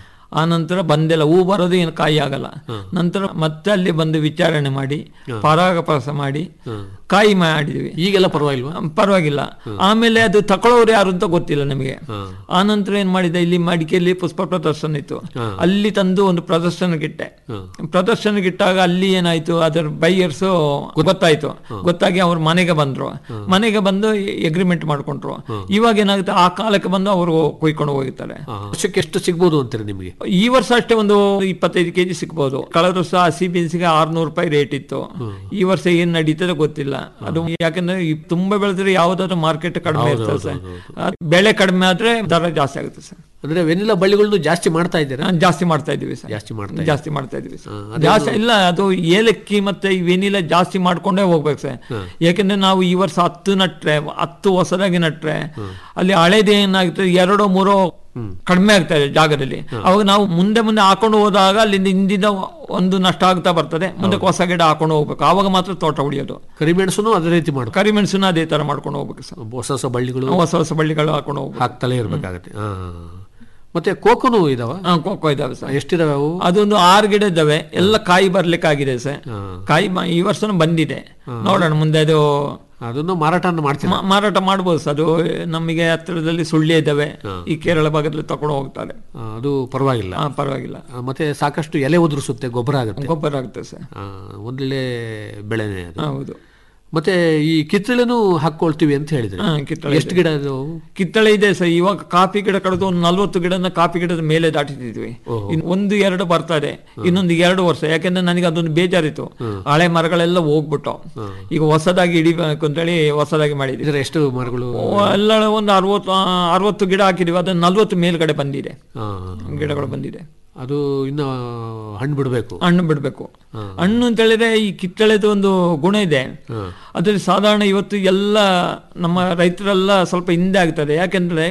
ಆ ನಂತರ ಬಂದೆಲ್ಲ ಹೂ ಬರೋದು ಏನು ಕಾಯಿ ಆಗಲ್ಲ ನಂತರ ಮತ್ತೆ ಅಲ್ಲಿ ಬಂದು ವಿಚಾರಣೆ ಮಾಡಿ ಪರಾಗಪಾಸ ಮಾಡಿ ಕಾಯಿ ಮಾಡಿದ್ವಿ ಈಗೆಲ್ಲ ಪರವಾಗಿಲ್ವಾ ಪರವಾಗಿಲ್ಲ ಆಮೇಲೆ ಅದು ತಕೊಳ್ಳೋರು ಯಾರು ಅಂತ ಗೊತ್ತಿಲ್ಲ ನಮಗೆ ಆ ನಂತರ ಏನ್ ಮಾಡಿದೆ ಇಲ್ಲಿ ಮಡಿಕೆಯಲ್ಲಿ ಪುಷ್ಪ ಪ್ರದರ್ಶನ ಇತ್ತು ಅಲ್ಲಿ ತಂದು ಒಂದು ಪ್ರದರ್ಶನಕ್ಕಿಟ್ಟೆ ಪ್ರದರ್ಶನಕ್ಕಿಟ್ಟಾಗ ಅಲ್ಲಿ ಏನಾಯ್ತು ಅದರ ಬೈಯರ್ಸ್ ಗೊತ್ತಾಯ್ತು ಗೊತ್ತಾಗಿ ಅವ್ರ ಮನೆಗೆ ಬಂದ್ರು ಮನೆಗೆ ಬಂದು ಎಗ್ರಿಮೆಂಟ್ ಮಾಡ್ಕೊಂಡ್ರು ಇವಾಗ ಏನಾಗುತ್ತೆ ಆ ಕಾಲಕ್ಕೆ ಬಂದು ಅವರು ಕೊಯ್ಕೊಂಡು ಹೋಗಿರ್ತಾರೆ ವರ್ಷಕ್ಕೆ ಎಷ್ಟು ಸಿಗ್ಬೋದು ಅಂತೀರಿ ನಿಮಗೆ ಈ ವರ್ಷ ಅಷ್ಟೇ ಒಂದು ಇಪ್ಪತ್ತೈದು ಕೆಜಿ ಸಿಗ್ಬೋದು ಕಳೆದ ವರ್ಷ ಹಸಿ ಬೀನ್ಸಿಗೆ ಆರ್ನೂರು ರೂಪಾಯಿ ರೇಟ್ ಇತ್ತು ಈ ವರ್ಷ ಏನ್ ನಡೀತದೆ ಗೊತ್ತಿಲ್ಲ ಅದು ಯಾಕಂದ್ರೆ ಈ ತುಂಬಾ ಬೆಳೆದ್ರೆ ಯಾವ್ದಾದ್ರು ಮಾರ್ಕೆಟ್ ಕಡಿಮೆ ಇರ್ತದೆ ಸರ್ ಅದ್ ಬೆಳೆ ಕಡಿಮೆ ಆದ್ರೆ ದರ ಜಾಸ್ತಿ ಆಗುತ್ತೆ ಸರ್ ಅಂದ್ರೆ ವೆನಿಲಾ ಬಳ್ಳಿಗಳನ್ನು ಜಾಸ್ತಿ ಮಾಡ್ತಾ ಇದ್ದೀರಾ ಜಾಸ್ತಿ ಮಾಡ್ತಾ ಇದೀವಿ ಸರ್ ಜಾಸ್ತಿ ಮಾಡ್ತಾ ಜಾಸ್ತಿ ಮಾಡ್ತಾ ಇದೀವಿ ಸರ್ ಜಾಸ್ತಿ ಇಲ್ಲ ಅದು ಏಲಕ್ಕಿ ಮತ್ತೆ ಈ ವೆನಿಲಾ ಜಾಸ್ತಿ ಮಾಡ್ಕೊಂಡೇ ಹೋಗ್ಬೇಕು ಸರ್ ಯಾಕಂದ್ರೆ ನಾವು ಈ ವರ್ಷ ಹತ್ತು ನಟ್ರೆ ಹತ್ತು ಹೊಸದಾಗಿ ನಟ್ರೆ ಅಲ್ಲಿ ಹಳೇದು ಏನಾಗುತ್ತೆ ಎರಡೋ ಮೂರೋ ಕಡಿಮೆ ಆಗ್ತಾ ಇದೆ ಜಾಗದಲ್ಲಿ ಅವಾಗ ನಾವು ಮುಂದೆ ಮುಂದೆ ಹಾಕೊಂಡು ಹೋದಾಗ ಅಲ್ಲಿಂದ ಹಿಂದಿಂದ ಒಂದು ನಷ್ಟ ಆಗ್ತಾ ಬರ್ತದೆ ಮುಂದೆ ಹೊಸ ಗಿಡ ಹಾಕೊಂಡು ಹೋಗ್ಬೇಕು ಆವಾಗ ಮಾತ್ರ ತೋಟ ಉಳಿಯೋದು ಕರಿಮೆಣಸನ್ನು ಅದೇ ರೀತಿ ಮಾಡ್ಕೊ ಕರಿಮೆಣಸುನ ಅದೇ ತರ ಮಾಡ್ಕೊಂಡು ಹೋಗ್ಬೇಕು ಸರ್ ಹೊಸ ಹೊಸ ಬಳ್ಳಿಗಳು ಹೊಸ ಹೊಸ ಬಳ್ಳಿಗಳು ಹಾಕೊಂಡು ಹೋಗ್ಬೇಕು ಹಾಕ್ತಲೇ ಇರ್ಬೇಕಾಗತ್ತೆ ಹಾ ಮತ್ತೆ ಕೋಕೋನು ಇದಾವ ಹಾ, ಕೋಕೋ ಇದಾವೆ ಸರ್ ಎಷ್ಟಿದಾವೆ ಅವು ಅದೊಂದು ಆರು ಗಿಡ ಇದ್ದಾವೆ ಎಲ್ಲ ಕಾಯಿ ಬರ್ಲಿಕ್ಕಾಗಿದೆ ಸರ್ ಕಾಯಿ ಮ- ಈ ವರ್ಷನೂ ಬಂದಿದೆ ನೋಡೋಣ ಮುಂದೆ ಅದು ಅದನ್ನು ಮಾರಾಟ ಮಾಡ್ತೀರಾ ಮಾ- ಮಾರಾಟ ಮಾಡ್ಬೋದು ಸರ್ ಅದು ನಮಗೆ ಹತ್ತಿರದಲ್ಲಿ ಸುಳ್ಳಿ ಇದ್ದಾವೆ ಈ ಕೇರಳ ಭಾಗದಲ್ಲಿ ತಕೊಂಡು ಹೋಗ್ತಾರೆ ಆ, ಅದು ಪರವಾಗಿಲ್ಲ ಹಾ ಪರವಾಗಿಲ್ಲ ಆ, ಮತ್ತೆ ಸಾಕಷ್ಟು ಎಲೆ ಉದುರಿಸುತ್ತೆ ಗೊಬ್ಬರ ಆಗುತ್ತೆ ಗೊಬ್ಬರ ಆಗುತ್ತೆ ಸರ್ ಆ, ಒಳ್ಳೆ ಬೆಳೆನೇ ಅದು ಹೌದು ಮತ್ತೆ ಈ ಕಿತ್ತಳೆನೂ ಹಾಕೊಳ್ತೀವಿ ಅಂತ ಹೇಳಿದ್ರೆ ಹಾ, ಕಿತ್ತಳೆ ಎಷ್ಟು ಇದೆ. ಗಿಡ ಅದು ಕಿತ್ತಳೆ ಇದೆ ಸರ್ ಇವಾಗ ಕಾಫಿ ಗಿಡ ಕಳೆದು ಒಂದು ನಲ್ವತ್ತು ಗಿಡನ ಕಾಫಿ ಗಿಡದ ಮೇಲೆ ದಾಟಿತಿದ್ವಿ ಇನ್ನು ಒಂದು ಎರಡು ಬರ್ತಾ ಇದೆ ಇನ್ನೊಂದು ಎರಡು ವರ್ಷ ಯಾಕಂದ್ರೆ ನನಗೆ ಅದೊಂದು ಬೇಜಾರಿತ್ತು ಹಳೆ ಮರಗಳೆಲ್ಲ ಹೋಗ್ಬಿಟ್ಟು ಈಗ ಹೊಸದಾಗಿ ಹಿಡಿಬೇಕು ಅಂತೇಳಿ ಹೊಸದಾಗಿ ಮಾಡಿದ್ವಿ ಇದರ ಎಷ್ಟು ಮರಗಳು ಎಲ್ಲ ಒಂದು ಅರವತ್ತು ಅರವತ್ತು ಗಿಡ ಹಾಕಿದೀವಿ ಅದು ನಲ್ವತ್ತು ಮೇಲ್ಗಡೆ ಬಂದಿದೆ ಆ, ಗಿಡಗಳು ಬಂದಿದೆ ಅದು ಇನ್ನು ಹಣ್ಣು ಬಿಡಬೇಕು ಹಣ್ಣು ಬಿಡಬೇಕು ಹಣ್ಣು ಅಂತ ಹೇಳಿದ್ರೆ ಈ ಕಿತ್ತಳೆದು ಒಂದು ಗುಣ ಇದೆ ಅದ್ರಲ್ಲಿ ಸಾಧಾರಣ ಇವತ್ತು ಎಲ್ಲ ನಮ್ಮ ರೈತರೆಲ್ಲ ಸ್ವಲ್ಪ ಹಿಂದೆ ಆಗ್ತದೆ ಯಾಕೆಂದ್ರೆ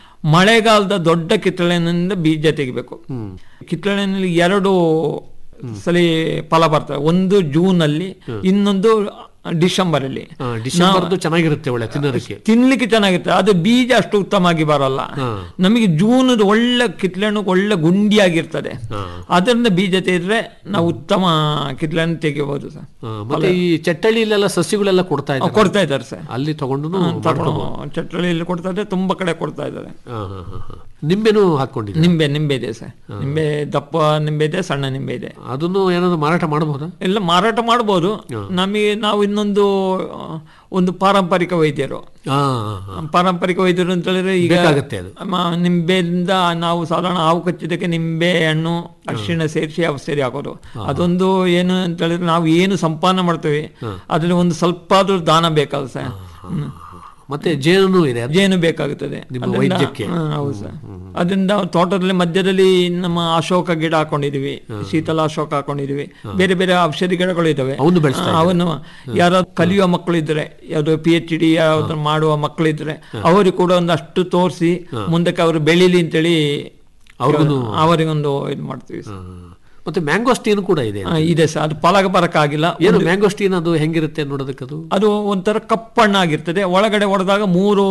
ಮಳೆಗಾಲದ ದೊಡ್ಡ ಕಿತ್ತಳೆನಿಂದ ಬೀಜ ತೆಗಿಬೇಕು ಕಿತ್ತಳೆನಲ್ಲಿ ಎರಡು ಸಲಿ ಫಲ ಬರ್ತವೆ ಒಂದು ಜೂನ್ ಅಲ್ಲಿ ಇನ್ನೊಂದು ಡಿಸೆಂಬರ್ ಅಲ್ಲಿ ಡಿಸೆಂಬರ್ದು ಚೆನ್ನಾಗಿರುತ್ತೆ ಒಳ್ಳೆ ತಿನ್ನೋದಕ್ಕೆ ತಿನ್ಲಿಕ್ಕೆ ಚೆನ್ನಾಗಿರುತ್ತೆ ಅದು ಬೀಜ ಅಷ್ಟು ಉತ್ತಮವಾಗಿ ಬರಲ್ಲ ನಮಗೆ ಜೂನ್ ಒಳ್ಳೆ ಕಿತ್ಲೆಹಣ್ಣು ಒಳ್ಳೆ ಗುಂಡಿಯಾಗಿರ್ತದೆ ಅದರಿಂದ ಬೀಜ ತೆಗೆದ್ರೆ ನಾವು ಉತ್ತಮ ಕಿತ್ಲೆಹಣ್ಣು ತೆಗಿಬಹುದು ಸರ್ ಆ, ಮತ್ತೆ ಈ ಚಟ್ಟಳಿಲೆಲ್ಲ ಸಸಿಗಳೆಲ್ಲ ಕೊಡ್ತಾ ಇದ್ದಾರೆ ಕೊಡ್ತಾ ಇದ್ದಾರೆ ಸರ್ ಅಲ್ಲಿ ತಗೊಂಡು ಚಟ್ಟಳಿಯಲ್ಲಿ ಕೊಡ್ತಾ ಇದ್ದಾರೆ ತುಂಬಾ ಕಡೆ ಕೊಡ್ತಾ ಇದ್ದಾರೆ ನಿಂಬೆನೂ ಹಾಕೊಂಡಿದ್ದೀವಿ ನಿಂಬೆ ನಿಂಬೆ ಇದೆ ಸರ್ ನಿಂಬೆ ದಪ್ಪ ನಿಂಬೆ ಇದೆ ಸಣ್ಣ ನಿಂಬೆ ಇದೆ ಅದನ್ನು ಏನಾದ್ರು ಮಾರಾಟ ಮಾಡಬಹುದಾ ಎಲ್ಲ ಮಾರಾಟ ಮಾಡ್ಬೋದು ನಮಗೆ ನಾವು ಇನ್ನೊಂದು ಆ, ಒಂದು ಪಾರಂಪರಿಕ ವೈದ್ಯರು ಆ, ಪಾರಂಪರಿಕ ವೈದ್ಯರು ಅಂತ ಹೇಳಿದ್ರೆ ಈಗ ಬೇಕಾಗತ್ತೆ ಅದು. ಮ- ನಿಂಬೆಯಿಂದ ನಾವು ಸಾಧಾರಣ ಹಾವು ಕಚ್ಚಿದ್ದಕ್ಕೆ ನಿಂಬೆ ಹಣ್ಣು ಅರಿಶಿಣ ಸೇರಿಸಿ ಔಷಧಿ ಹಾಕೋದು ಅದೊಂದು ಏನು ಅಂತ ಹೇಳಿದ್ರೆ ನಾವು ಏನು ಸಂಪಾದನೆ ಮಾಡ್ತೇವೆ ಅದ್ರಲ್ಲಿ ಒಂದು ಸ್ವಲ್ಪ ಆದ್ರೂ ದಾನ ಬೇಕಲ್ಲ ಸರ್ ಹ್ಮ್. ಮತ್ತೆ ಜೇನು ಇದೆ ಅದು. ಜೇನು ಬೇಕಾಗುತ್ತದೆ ನಿಮ್ಮ ಅದರಿಂದ- ವೈದ್ಯಕ್ಕೆ. ಹಾ, ಹೌದು ಸರ್ ಅದರಿಂದ ತೋಟದಲ್ಲಿ ಮಧ್ಯದಲ್ಲಿ ನಮ್ಮ ಅಶೋಕ ಗಿಡ ಹಾಕೊಂಡಿದೀವಿ ಶೀತಲ ಅಶೋಕ ಹಾಕೊಂಡಿದೀವಿ ಬೇರೆ ಬೇರೆ ಔಷಧಿ ಗಿಡಗಳು ಇದಾವೆ ಅವನ್ನು ಬೆಳೆಸ್ತಾ ಆ, ಅವನ್ನು ಯಾರು ಕಲಿಯುವ ಮಕ್ಕಳು ಇದ್ರೆ ಯಾವ್ದು ಪಿ ಎಚ್ ಡಿ ಯಾವ್ದು ಮಾಡುವ ಮಕ್ಕಳು ಇದ್ರೆ ಅವರಿಗೆ ಕೂಡ ಒಂದಷ್ಟು ತೋರಿಸಿ ಮುಂದಕ್ಕೆ ಅವರು ಬೆಳೀಲಿ ಅಂತೇಳಿ ಅವ್ರಿಗೂ- ಅವರಿಗೊಂದು ಇದು ಮಾಡ್ತೀವಿ ಸರ್. ಮತ್ತೆ ಮ್ಯಾಂಗೋಸ್ಟೀನ್ ಕೂಡ ಇದೆ ಆ, ಇದೆ ಸರ್ ಅದು ಫಲಕ ಬರಕ್ಕಾಗಿಲ್ಲ ಏನು ಮ್ಯಾಂಗೋಸ್ಟೀನ್ ಅದು ಹೆಂಗಿರುತ್ತೆ ನೋಡೋದಕ್ಕೆ ಅದು ಅದು ಒಂಥರ ಕಪ್ಪಣ್ಣಾಗಿರ್ತದೆ ಒಳಗಡೆ ಹೊಡೆದಾಗ ಮೂರು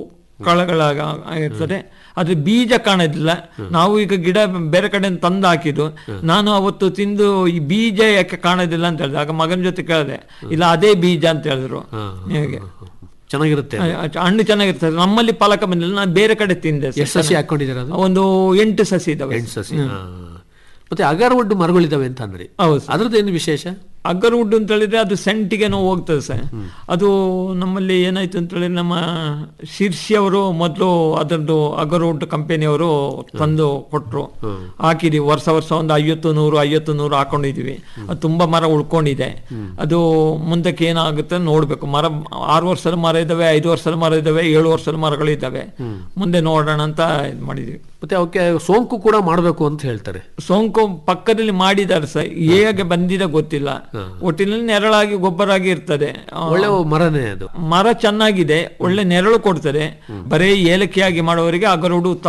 ಕಳಗಳಾಗ ಇರ್ತದೆ ಅದ್ರ ಬೀಜ ಕಾಣೋದಿಲ್ಲ ನಾವು ಈಗ ಗಿಡ ಬೇರೆ ಕಡೆ ತಂದು ಹಾಕಿದ್ದು ನಾನು ಅವತ್ತು ತಿಂದು ಈ ಬೀಜ ಯಾಕೆ ಕಾಣೋದಿಲ್ಲ ಅಂತ ಹೇಳಿದೆ ಆಗ ಮಗನ ಜೊತೆ ಕೇಳಿದೆ ಇಲ್ಲ ಅದೇ ಬೀಜ ಅಂತ ಹೇಳಿದ್ರು ಹೇಗೆ ಚೆನ್ನಾಗಿರುತ್ತೆ ಅದು. ಆ, ಹಣ್ಣು ಚೆನ್ನಾಗಿರ್ತದೆ ನಮ್ಮಲ್ಲಿ ಫಲಕ ಬಂದಿಲ್ಲ ನಾನು ಬೇರೆ ಕಡೆ ತಿಂದೆ ಸರ್. ಎಷ್ಟು ಸಸಿ ಹಾಕೊಂಡಿದ್ದೀರಾ ಅದು ಒಂದು ಎಂಟು ಸಸಿ ಇದಾವೆ ಎಂಟು ಸಸಿ ಆ. ಮತ್ತೆ ಅಗಾರವಡ್ಡು ಮರಗಳಿದಾವೆ ಅಂತ ಅಂದ್ರಿ ಹೌದು ಸರ್. ಅದ್ರದ್ದು ಏನು ವಿಶೇಷ ಅಗರ್ವುಡ್ ಅಂತ ಹೇಳಿದ್ರೆ ಅದು ಸೆಂಟಿಗೆನೋ ಹೋಗ್ತದೆ ಸರ್ ಅದು ನಮ್ಮಲ್ಲಿ ಏನಾಯ್ತು ಅಂತ ಹೇಳಿದ್ರೆ ನಮ್ಮ ಶಿರ್ಷಿ ಅವರು ಮೊದಲು ಅದರದ್ದು ಅಗರ್ವುಡ್ ಕಂಪನಿಯವರು ತಂದು ಕೊಟ್ರು ಹಾಕಿದೀವಿ ವರ್ಷ ವರ್ಷ ಒಂದು ಐವತ್ತು ನೂರು ಐವತ್ತು ನೂರು ಹಾಕೊಂಡಿದೀವಿ ಅದು ತುಂಬಾ ಮರ ಉಳ್ಕೊಂಡಿದೆ ಅದು ಮುಂದಕ್ಕೆ ಏನಾಗುತ್ತೆ ನೋಡ್ಬೇಕು ಮರ ಆರು ವರ್ಷದ ಮರ ಇದಾವೆ ಐದು ವರ್ಷದ ಮರ ಇದಾವೆ ಏಳು ವರ್ಷದ ಮರಗಳು ಇದ್ದಾವೆ ಮುಂದೆ ನೋಡೋಣ ಅಂತ ಇದು ಮಾಡಿದೀವಿ ಮತ್ತೆ ಅವಕ್ಕೆ ಸೋಂಕು ಕೂಡ ಮಾಡಬೇಕು ಅಂತ ಹೇಳ್ತಾರೆ ಸೋಂಕು ಪಕ್ಕದಲ್ಲಿ ಮಾಡಿದ್ದಾರೆ ಸರ್ ಹೇಗೆ ಬಂದಿದೆ ಗೊತ್ತಿಲ್ಲ ಒಟ್ಟಿನಲ್ಲಿ ನೆರಳಾಗಿ ಗೊಬ್ಬರಾಗಿ ಇರ್ತದೆ ಆ, ಒಳ್ಳೆ ಮರನೇ ಅದು ಮರ ಚೆನ್ನಾಗಿದೆ ಒಳ್ಳೆ ನೆರಳು ಕೊಡ್ತದೆ ಬರೀ ಏಲಕ್ಕಿಯಾಗಿ ಮಾಡೋವರಿಗೆ ಅಗರುಡು ಉತ್ತಮ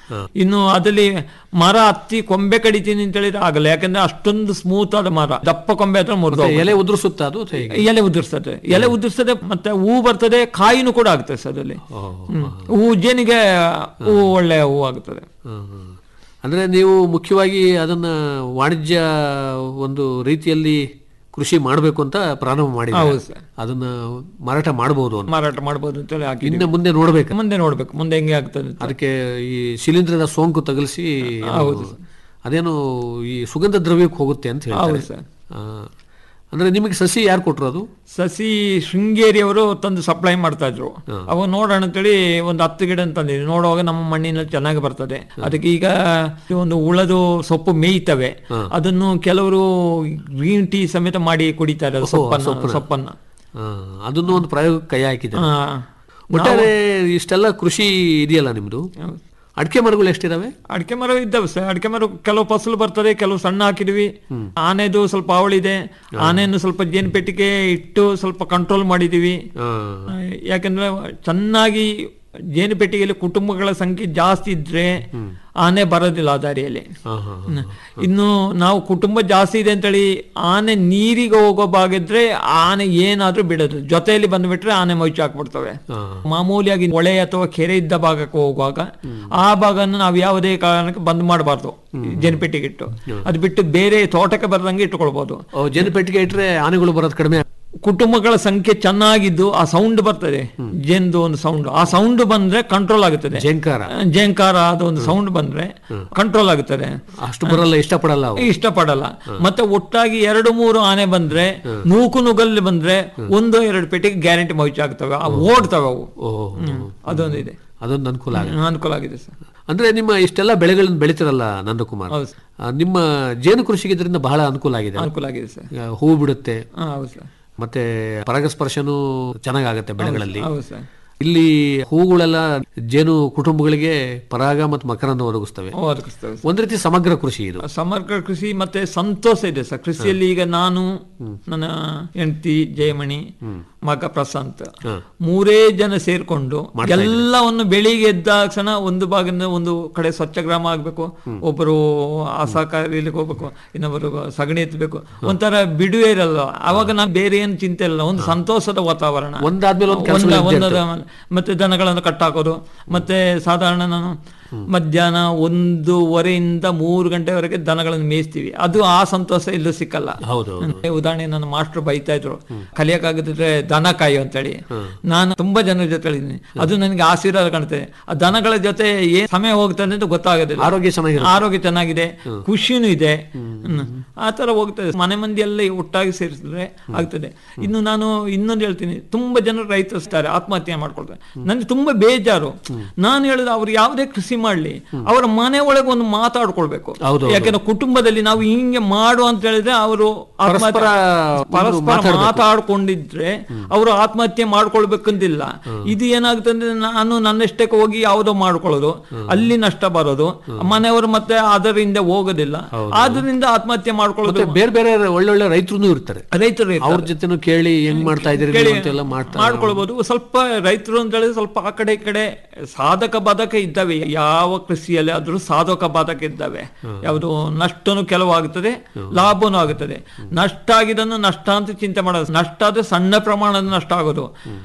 ಇನ್ನು ಅದಲ್ಲಿ ಮರ ಹತ್ತಿ ಕೊಂಬೆ ಕಡಿತೀನಿ ಅಂತ ಹೇಳಿದ್ರೆ ಆಗಲ್ಲ ಯಾಕಂದ್ರೆ ಅಷ್ಟೊಂದು ಸ್ಮೂತ್ ಆದ ಮರ ದಪ್ಪ ಕೊಂಬೆ ಹತ್ರ ಮುರಿದು ಮತ್ತೆ ಎಲೆ ಉದುರಿಸುತ್ತಾ ಅದು ಅಥವಾ ಹೇಗೆ? ಎಲೆ ಉದುರಿಸ್ತದೆ ಎಲೆ ಉದುರಿಸ್ತದೆ ಮತ್ತೆ ಹೂ ಬರ್ತದೆ ಕಾಯಿನೂ ಕೂಡ ಆಗ್ತದೆ ಸರ್ ಅದರಲ್ಲಿ ಹ್ಮ್. ಹೂ ಜೇನಿಗೆ ಹೂ ಒಳ್ಳೆ ಹೂ ಆಗುತ್ತದೆ ಹ್ಮ್, ಹ್ಮ್. ಅಂದ್ರೆ ನೀವು ಮುಖ್ಯವಾಗಿ ಅದನ್ನ ವಾಣಿಜ್ಯ ಒಂದು ರೀತಿಯಲ್ಲಿ ಕೃಷಿ ಮಾಡಬೇಕು ಅಂತ ಪ್ರಾರಂಭ ಮಾಡಿ ಹೌದು ಸರ್. ಅದನ್ನ ಮಾರಾಟ ಮಾಡಬಹುದು ಅಂತ ಮಾರಾಟ ಮಾಡಬಹುದು ಅಂತ ಹೇಳಿ ಹಾಕಿದ್ದೀವಿ. ಇನ್ನು ಮುಂದೆ ನೋಡ್ಬೇಕು ಮುಂದೆ ನೋಡ್ಬೇಕು ಮುಂದೆ ಹೆಂಗೆ ಆಗ್ತದೆ ಅಂತ. ಅದಕ್ಕೆ ಈ ಶಿಲೀಂಧ್ರದ ಸೋಂಕು ತಗಲಿಸಿ ಏನು ಹೌದು ಅದೇನು ಈ ಸುಗಂಧ ದ್ರವ್ಯಕ್ಕೆ ಹೋಗುತ್ತೆ ಅಂತ ಹೇಳ್ತಾರೆ ಹೌದು ಸರ್. ಆ, ಅಂದ್ರೆ ನಿಮಗೆ ಸಸಿ ಯಾರು ಕೊಟ್ರು ಅದು ಸಸಿ ಶೃಂಗೇರಿಯವರು ತಂದು ಸಪ್ಲೈ ಮಾಡ್ತಾ ಇದ್ರು ಅವ ನೋಡೋಣ ಅಂತೇಳಿ ಒಂದು ಹತ್ತು ಗಿಡ ತಂದಿದ್ವಿ ನೋಡುವಾಗ ನಮ್ಮ ಮಣ್ಣಿನಲ್ಲಿ ಚೆನ್ನಾಗಿ ಬರ್ತದೆ ಅದಕ್ಕೆ ಈಗ ಒಂದು ಉಳದು ಸೊಪ್ಪು ಮೇಯ್ತವೆ ಅದನ್ನು ಕೆಲವರು ಗ್ರೀನ್ ಟೀ ಸಮೇತ ಮಾಡಿ ಕುಡಿತಾರೆ ಅದು ಸೊಪ್ಪನ್ನ ಸೊಪ್ಪನ್ನ ಆ, ಅದನ್ನು ಒಂದು ಪ್ರಯೋಗಕ್ಕೆ ಕೈ ಹಾಕಿದೆ ಆ, ಒಟ್ಟಾರೆ ಇಷ್ಟೆಲ್ಲ ಕೃಷಿ ಇದೆಯಲ್ಲ ನಿಮ್ದು ಅಡಿಕೆ ಮರಗಳು ಎಷ್ಟಿದಾವೆ ಅಡಿಕೆ ಮರ ಇದ್ದಾವೆ ಸರ್ ಅಡಿಕೆ ಮರ ಕೆಲವು ಫಸಲು ಬರ್ತದೆ ಕೆಲವು ಸಣ್ಣ ಹಾಕಿದ್ವಿ ಆನೆದು ಸ್ವಲ್ಪ ಅವಳಿದೆ ಆನೆಯನ್ನು ಸ್ವಲ್ಪ ಜೇನು ಪೆಟ್ಟಿಗೆ ಇಟ್ಟು ಸ್ವಲ್ಪ ಕಂಟ್ರೋಲ್ ಮಾಡಿದೀವಿ ಆ, ಆ, ಯಾಕಂದ್ರೆ ಚೆನ್ನಾಗಿ ಜೇನು ಪೆಟ್ಟಿಗೆಯಲ್ಲಿ ಕುಟುಂಬಗಳ ಸಂಖ್ಯೆ ಜಾಸ್ತಿ ಇದ್ರೆ ಆನೆ ಬರೋದಿಲ್ಲ ಆ ದಾರಿಯಲ್ಲಿ ಆ, ಹಾ, ಹಾ. ಹ್ಮ್. ಇನ್ನು ನಾವು ಕುಟುಂಬ ಜಾಸ್ತಿ ಇದೆ ಅಂತೇಳಿ ಆನೆ ನೀರಿಗೆ ಹೋಗೋ ಭಾಗ ಇದ್ರೆ ಆನೆ ಏನಾದ್ರೂ ಬಿಡೋದು ಜೊತೆಯಲ್ಲಿ ಬಂದ್ಬಿಟ್ರೆ ಆನೆ ಮೊಯ್ಚು ಹಾಕ್ಬಿಡ್ತವೆ ಆ. ಮಾಮೂಲಿಯಾಗಿ ಹೊಳೆ ಅಥವಾ ಕೆರೆ ಇದ್ದ ಭಾಗಕ್ಕೆ ಹೋಗುವಾಗ ಆ ಭಾಗನ ನಾವು ಯಾವುದೇ ಕಾರಣಕ್ಕೆ ಬಂದ್ ಮಾಡಬಾರ್ದು ಜೇನುಪೆಟ್ಟಿಗೆ ಇಟ್ಟು ಅದು ಬಿಟ್ಟು ಬೇರೆ ತೋಟಕ್ಕೆ ಬರದಂಗೆ ಇಟ್ಕೊಳ್ಬಹುದು ಓ, ಜೇನು ಪೆಟ್ಟಿಗೆ ಇಟ್ರೆ ಆನೆಗಳು ಬರೋದು ಕಡಿಮೆ ಕುಟುಂಬಗಳ ಸಂಖ್ಯೆ ಚೆನ್ನಾಗಿದ್ದು ಆ ಸೌಂಡ್ ಬರ್ತದೆ ಜೇನ್ದು ಒಂದು ಸೌಂಡ್ ಆ ಸೌಂಡ್ ಬಂದ್ರೆ ಕಂಟ್ರೋಲ್ ಆಗುತ್ತದೆ ಜೇಂಕಾರ ಜೇಂಕಾರ ಅದು ಒಂದು ಸೌಂಡ್ ಬಂದ್ರೆ ಕಂಟ್ರೋಲ್ ಆಗುತ್ತದೆ ಅಷ್ಟು ಬರಲ್ಲ ಇಷ್ಟಪಡಲ್ಲ ಅವು ಇಷ್ಟಪಡಲ್ಲ ಮತ್ತೆ ಒಟ್ಟಾಗಿ ಎರಡು ಮೂರು ಆನೆ ಬಂದ್ರೆ ನೂಕು ನುಗಲ್ಲಿ ಬಂದ್ರೆ ಒಂದು ಎರಡು ಪೆಟ್ಟಿಗೆ ಗ್ಯಾರಂಟಿ ಮೌಚಾಗ್ತವೆ ಆ ಓಡ್ತವೆ ಅವು ಓ ಹ್ಮ್. ಅದೊಂದು ಇದೆ ಅದೊಂದು ಅನುಕೂಲ ಆಗುತ್ತೆ ಹ್ಮ್, ಅನುಕೂಲ ಆಗಿದೆ ಸರ್ ಅಂದ್ರೆ ನಿಮ್ಮ ಇಷ್ಟೆಲ್ಲ ಬೆಳೆಗಳನ್ನ ಬೆಳಿತಿರಲ್ಲ ನಂದಕುಮಾರ್ ಹೌದು ಸರ್. ಆ, ನಿಮ್ಮ ಜೇನು ಕೃಷಿಗೆ ಇದರಿಂದ ಬಹಳ ಅನುಕೂಲ ಆಗಿದೆ ಅನುಕೂಲ ಆಗಿದೆ ಸರ್ ಈಗ ಹೂವು ಬಿಡುತ್ತೆ ಹಾ, ಹೌದು ಸರ್ ಮತ್ತೆ ಪರಾಗಸ್ಪರ್ಶನೂ ಚೆನ್ನಾಗಾಗತ್ತೆ ಬೆಳೆಗಳಲ್ಲಿ ಹೌದು ಸರ್ ಇಲ್ಲಿ ಹೂಗಳೆಲ್ಲ ಜೇನು ಕುಟುಂಬಗಳಿಗೆ ಪರಾಗ ಮತ್ತು ಮಕರನ್ನು ಒದಗಿಸ್ತವೆ ಓ, ಒದಗಿಸ್ತವೆ ಸರ್. ಒಂದ್ ರೀತಿ ಸಮಗ್ರ ಕೃಷಿ ಇದು ಸಮಗ್ರ ಕೃಷಿ ಮತ್ತೆ ಸಂತೋಷ ಇದೆ ಸರ್ ಕೃಷಿಯಲ್ಲಿ ಈಗ ನಾನು ನನ್ನ ಹೆಂಡತಿ ಜಯಮಣಿ ಮಗ ಪ್ರಶಾಂತ್ ಮೂರೇ ಜನ ಸೇರ್ಕೊಂಡು ಎಲ್ಲವನ್ನು ಬೆಳಿಗ್ಗೆ ಎದ್ದ ಕ್ಷಣ ಒಂದು ಭಾಗದಿಂದ ಒಂದು ಕಡೆ ಸ್ವಚ್ಛ ಗ್ರಾಮ ಆಗ್ಬೇಕು ಒಬ್ಬರು ಅಸಹಕಾರಿಲಿಕ್ಕೆ ಹೋಗ್ಬೇಕು ಇನ್ನೊಬ್ಬರು ಸಗಣಿ ಎತ್ತಬೇಕು ಒಂಥರ ಬಿಡುವೆ ಇರಲ್ಲ ಅವಾಗ ನಾವು ಬೇರೆ ಏನು ಚಿಂತೆ ಇಲ್ಲ ಒಂದು ಸಂತೋಷದ ವಾತಾವರಣ ಒಂದಾದ್ಮೇಲೆ ಒಂದು ಕೆಲ್ಸಗಳು ಒಂದ- ಇದ್ದೇ ಒಂದದ ಮೇಲೆ. ಮತ್ತೆ ದನಗಳನ್ನು ಕಟ್ಟಾಕೋದು ಮತ್ತೆ ಸಾಧಾರಣ ನಾನು ಮಧ್ಯಾಹ್ನ ಒಂದೂವರೆಯಿಂದ ಮೂರು ಗಂಟೆವರೆಗೆ ದನಗಳನ್ನು ಮೇಯಿಸ್ತೀವಿ ಅದು ಆ ಸಂತೋಷ ಇಲ್ಲೂ ಸಿಕ್ಕಲ್ಲ ಹೌದು ಅಂದ್ರೆ ಉದಾಹರಣೆ ನನ್ನ ಮಾಸ್ಟರ್ ಬೈತಾ ಇದ್ರು ಕಲಿಯಕ್ಕಾಗದಿದ್ರೆ ದನ ಕಾಯು ಅಂತೇಳಿ ನಾನು ತುಂಬಾ ಜನರ ಜೊತೆ ಇದ್ದೀನಿ ಅದು ನನಗೆ ಆಶೀರ್ವಾದ ಕಾಣ್ತದೆ ಆ ದನಗಳ ಜೊತೆ ಏನ್ ಸಮಯ ಹೋಗ್ತದೆ ಅಂತ ಗೊತ್ತಾಗೋದಿಲ್ಲ ಆರೋಗ್ಯ ಚೆನ್ನಾಗಿರುತ್ತೆ ಆರೋಗ್ಯ ಚೆನ್ನಾಗಿದೆ ಖುಷಿನೂ ಇದೆ ಹ್ಮ್. ಆ ತರ ಹೋಗ್ತದೆ ಮನೆ ಮಂದಿ ಎಲ್ಲ ಒಟ್ಟಾಗಿ ಸೇರಿಸಿದ್ರೆ ಆಗ್ತದೆ ಇನ್ನು ನಾನು ಇನ್ನೊಂದು ಹೇಳ್ತೀನಿ ತುಂಬಾ ಜನರು ರೈತರು ಇರ್ತಾರೆ ಆತ್ಮಹತ್ಯೆ ಮಾಡ್ಕೊಳ್ತಾರೆ ನನಗೆ ತುಂಬಾ ಬೇಜಾರು ನಾನು ಹೇಳಿದ ಅವ್ರು ಯಾವುದೇ ಕೃಷಿ ಮಾಡ್ಲಿ ಅವರ ಮನೆ ಒಳಗೆ ಒಂದು ಮಾತಾಡ್ಕೊಳ್ಬೇಕು ಹೌದು, ಹೌದು. ಯಾಕಂದ್ರೆ ಕುಟುಂಬದಲ್ಲಿ ನಾವು ಹಿಂಗೆ ಮಾಡು ಅಂತ ಹೇಳಿದ್ರೆ ಅವರು ಪರಸ್ಪರ ಒಂದು ಪರಸ್ಪರ ಮಾತಾಡ್ಬೇಕು. ಮಾತಾಡ್ಕೊಂಡಿದ್ರೆ ಅವರು ಆತ್ಮಹತ್ಯೆ ಮಾಡ್ಕೊಳ್ಬೇಕಂತಿಲ್ಲ ಇದು ಏನಾಗುತ್ತೆ ಅಂದ್ರೆ ನಾನು ನನ್ನಷ್ಟಕ್ಕೆ ಹೋಗಿ ಯಾವುದೋ ಮಾಡ್ಕೊಳ್ಳೋದು ಅಲ್ಲಿ ನಷ್ಟ ಬರೋದು ಮನೆಯವರು ಮತ್ತೆ ಅದರಿಂದ ಹೋಗೋದಿಲ್ಲ ಆದ್ರಿಂದ ಆತ್ಮಹತ್ಯೆ ಮಾಡ್ಕೊಳ್ಳೋದು ಮತ್ತೆ ಬೇರೆ ಬೇರೆ ಒಳ್ಳೊಳ್ಳೆ ರೈತರು ಇರ್ತಾರೆ ರೈತರು ಇರ್ತಾರೆ. ಅವ್ರ ಜೊತೆನೂ ಕೇಳಿ ಹೆಂಗ್ ಮಾಡ್ತಾ ಇದ್ದೀರಿ ಕೇಳಿ ನೀವು ಅಂತೆಲ್ಲ ಮಾಡ್ತಾ ಮಾಡ್ಕೊಳ್ಬಹುದು ಸ್ವಲ್ಪ ರೈತರು ಅಂತ ಹೇಳಿದ್ರೆ ಸ್ವಲ್ಪ ಆ ಕಡೆ ಈ ಕಡೆ ಸಾಧಕ ಬಾಧಕ ಇದ್ದಾವೆ ಯಾವ ಕೃಷಿಯಲ್ಲಿ ಆದ್ರೂ ಸಾಧಕ ಬಾಧಕ ಇದ್ದಾವೆ ಯಾವುದು ನಷ್ಟನು ಕೆಲವು ಆಗುತ್ತದೆ ಲಾಭನೂ ಆಗುತ್ತದೆ ನಷ್ಟ ಆಗಿದ್ದನ್ನು ನಷ್ಟ ಅಂತ ಚಿಂತೆ ಮಾಡೋದು ನಷ್ಟ ಆದ್ರೆ ಸಣ್ಣ ಪ್ರಮಾಣದ ನಷ್ಟ ಆಗೋದು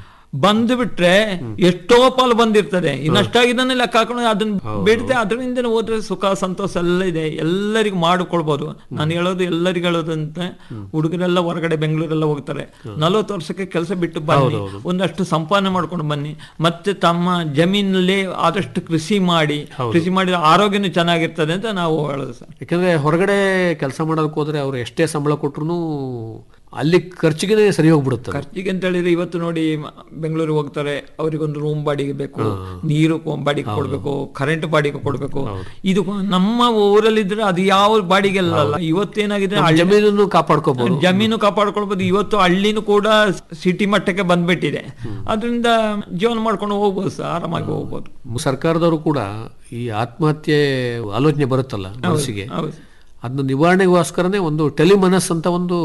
ಬಂದು ಬಿಟ್ರೆ ಎಷ್ಟೋ ಪಾಲು ಬಂದಿರ್ತದೆ ಈ ನಷ್ಟ ಆಗಿದ್ದನ್ನ ಲೆಕ್ಕ ಹಾಕೊಂಡು ಅದನ್ನ ಬಿಡದೆ ಅದರಿಂದ ಹೋದ್ರೆ ಸುಖ ಸಂತೋಷ ಎಲ್ಲ ಇದೆ ಎಲ್ಲರಿಗೂ ಮಾಡಿಕೊಳ್ಬಹುದು ನಾನು ಹೇಳೋದು ಎಲ್ಲರಿಗೂ ಹೇಳೋದು ಅಂತ ಹುಡುಗರೆಲ್ಲ ಹೊರಗಡೆ ಬೆಂಗಳೂರೆಲ್ಲ ಹೋಗ್ತಾರೆ ನಲವತ್ತು ವರ್ಷಕ್ಕೆ ಕೆಲಸ ಬಿಟ್ಟು ಬನ್ನಿ ಒಂದಷ್ಟು ಸಂಪಾದನೆ ಮಾಡ್ಕೊಂಡು ಬನ್ನಿ ಮತ್ತೆ ತಮ್ಮ ಜಮೀನಲ್ಲಿ ಆದಷ್ಟು ಕೃಷಿ ಮಾಡಿ ಕೃಷಿ ಮಾಡಿದ್ರೆ ಆರೋಗ್ಯನೂ ಚೆನ್ನಾಗಿರ್ತದೆ ಅಂತ ನಾವು ಹೇಳೋದು ಸರ್ ಯಾಕಂದ್ರೆ ಹೊರಗಡೆ ಕೆಲಸ ಮಾಡೋದಕ್ಕೆ ಹೋದ್ರೆ ಅವ್ರು ಎಷ್ಟೇ ಸಂಬಳ ಕೊಟ್ರು ಅಲ್ಲಿ ಖರ್ಚಿಗೆ ಸರಿ ಹೋಗ್ಬಿಡುತ್ತೆ ಅದು. ಖರ್ಚಿಗೆ ಅಂತ ಹೇಳಿದ್ರೆ ಇವತ್ತು ನೋಡಿ ಮ- ಬೆಂಗಳೂರಿಗೆ ಹೋಗ್ತಾರೆ ಅವರಿಗೊಂದು ರೂಮ್ ಬಾಡಿಗೆ ಬೇಕು ನೀರು ಕೊ- ಬಾಡಿಗೆ ಕೊಡ್ಬೇಕು ಕರೆಂಟ್ ಬಾಡಿಗೆ ಕೊಡ್ಬೇಕು ಇದು ಕೊ- ನಮ್ಮ ಊರಲ್ಲಿದ್ರೆ ಅದು ಯಾವ ಬಾಡಿಗೆ ಅಲ್ಲ ಇವತ್ತೇನಾಗಿದೆ ನಮ್ಮ ಹಳ್ಳಿ- ಜಮೀನನ್ನು ಕಾಪಾಡ್ಕೋಬಹುದು ಜಮೀನು ಕಾಪಾಡ್ಕೊಳ್ಬಹುದು ಇವತ್ತು ಹಳ್ಳಿನೂ ಕೂಡ ಸಿಟಿ ಮಟ್ಟಕ್ಕೆ ಬಂದ್ಬಿಟ್ಟಿದೆ ಅದರಿಂದ ಜೀವನ ಮಾಡ್ಕೊಂಡು ಹೋಗ್ಬೋದು ಸರ್ ಆರಾಮಾಗಿ ಹೋಗ್ಬೋದು ಸರ್ಕಾರದವರು ಕೂಡ ಈ ಆತ್ಮಹತ್ಯೆ ಆಲೋಚನೆ ಬರುತ್ತಲ್ಲ ಮನಸ್ಸಿಗೆ ಹೌದು ಅದನ್ನ ನಿವಾರಣೆಗೋಸ್ಕರನೇ ಒಂದು ಟೆಲಿಮನಸ್ ಅಂತ ಒಂದು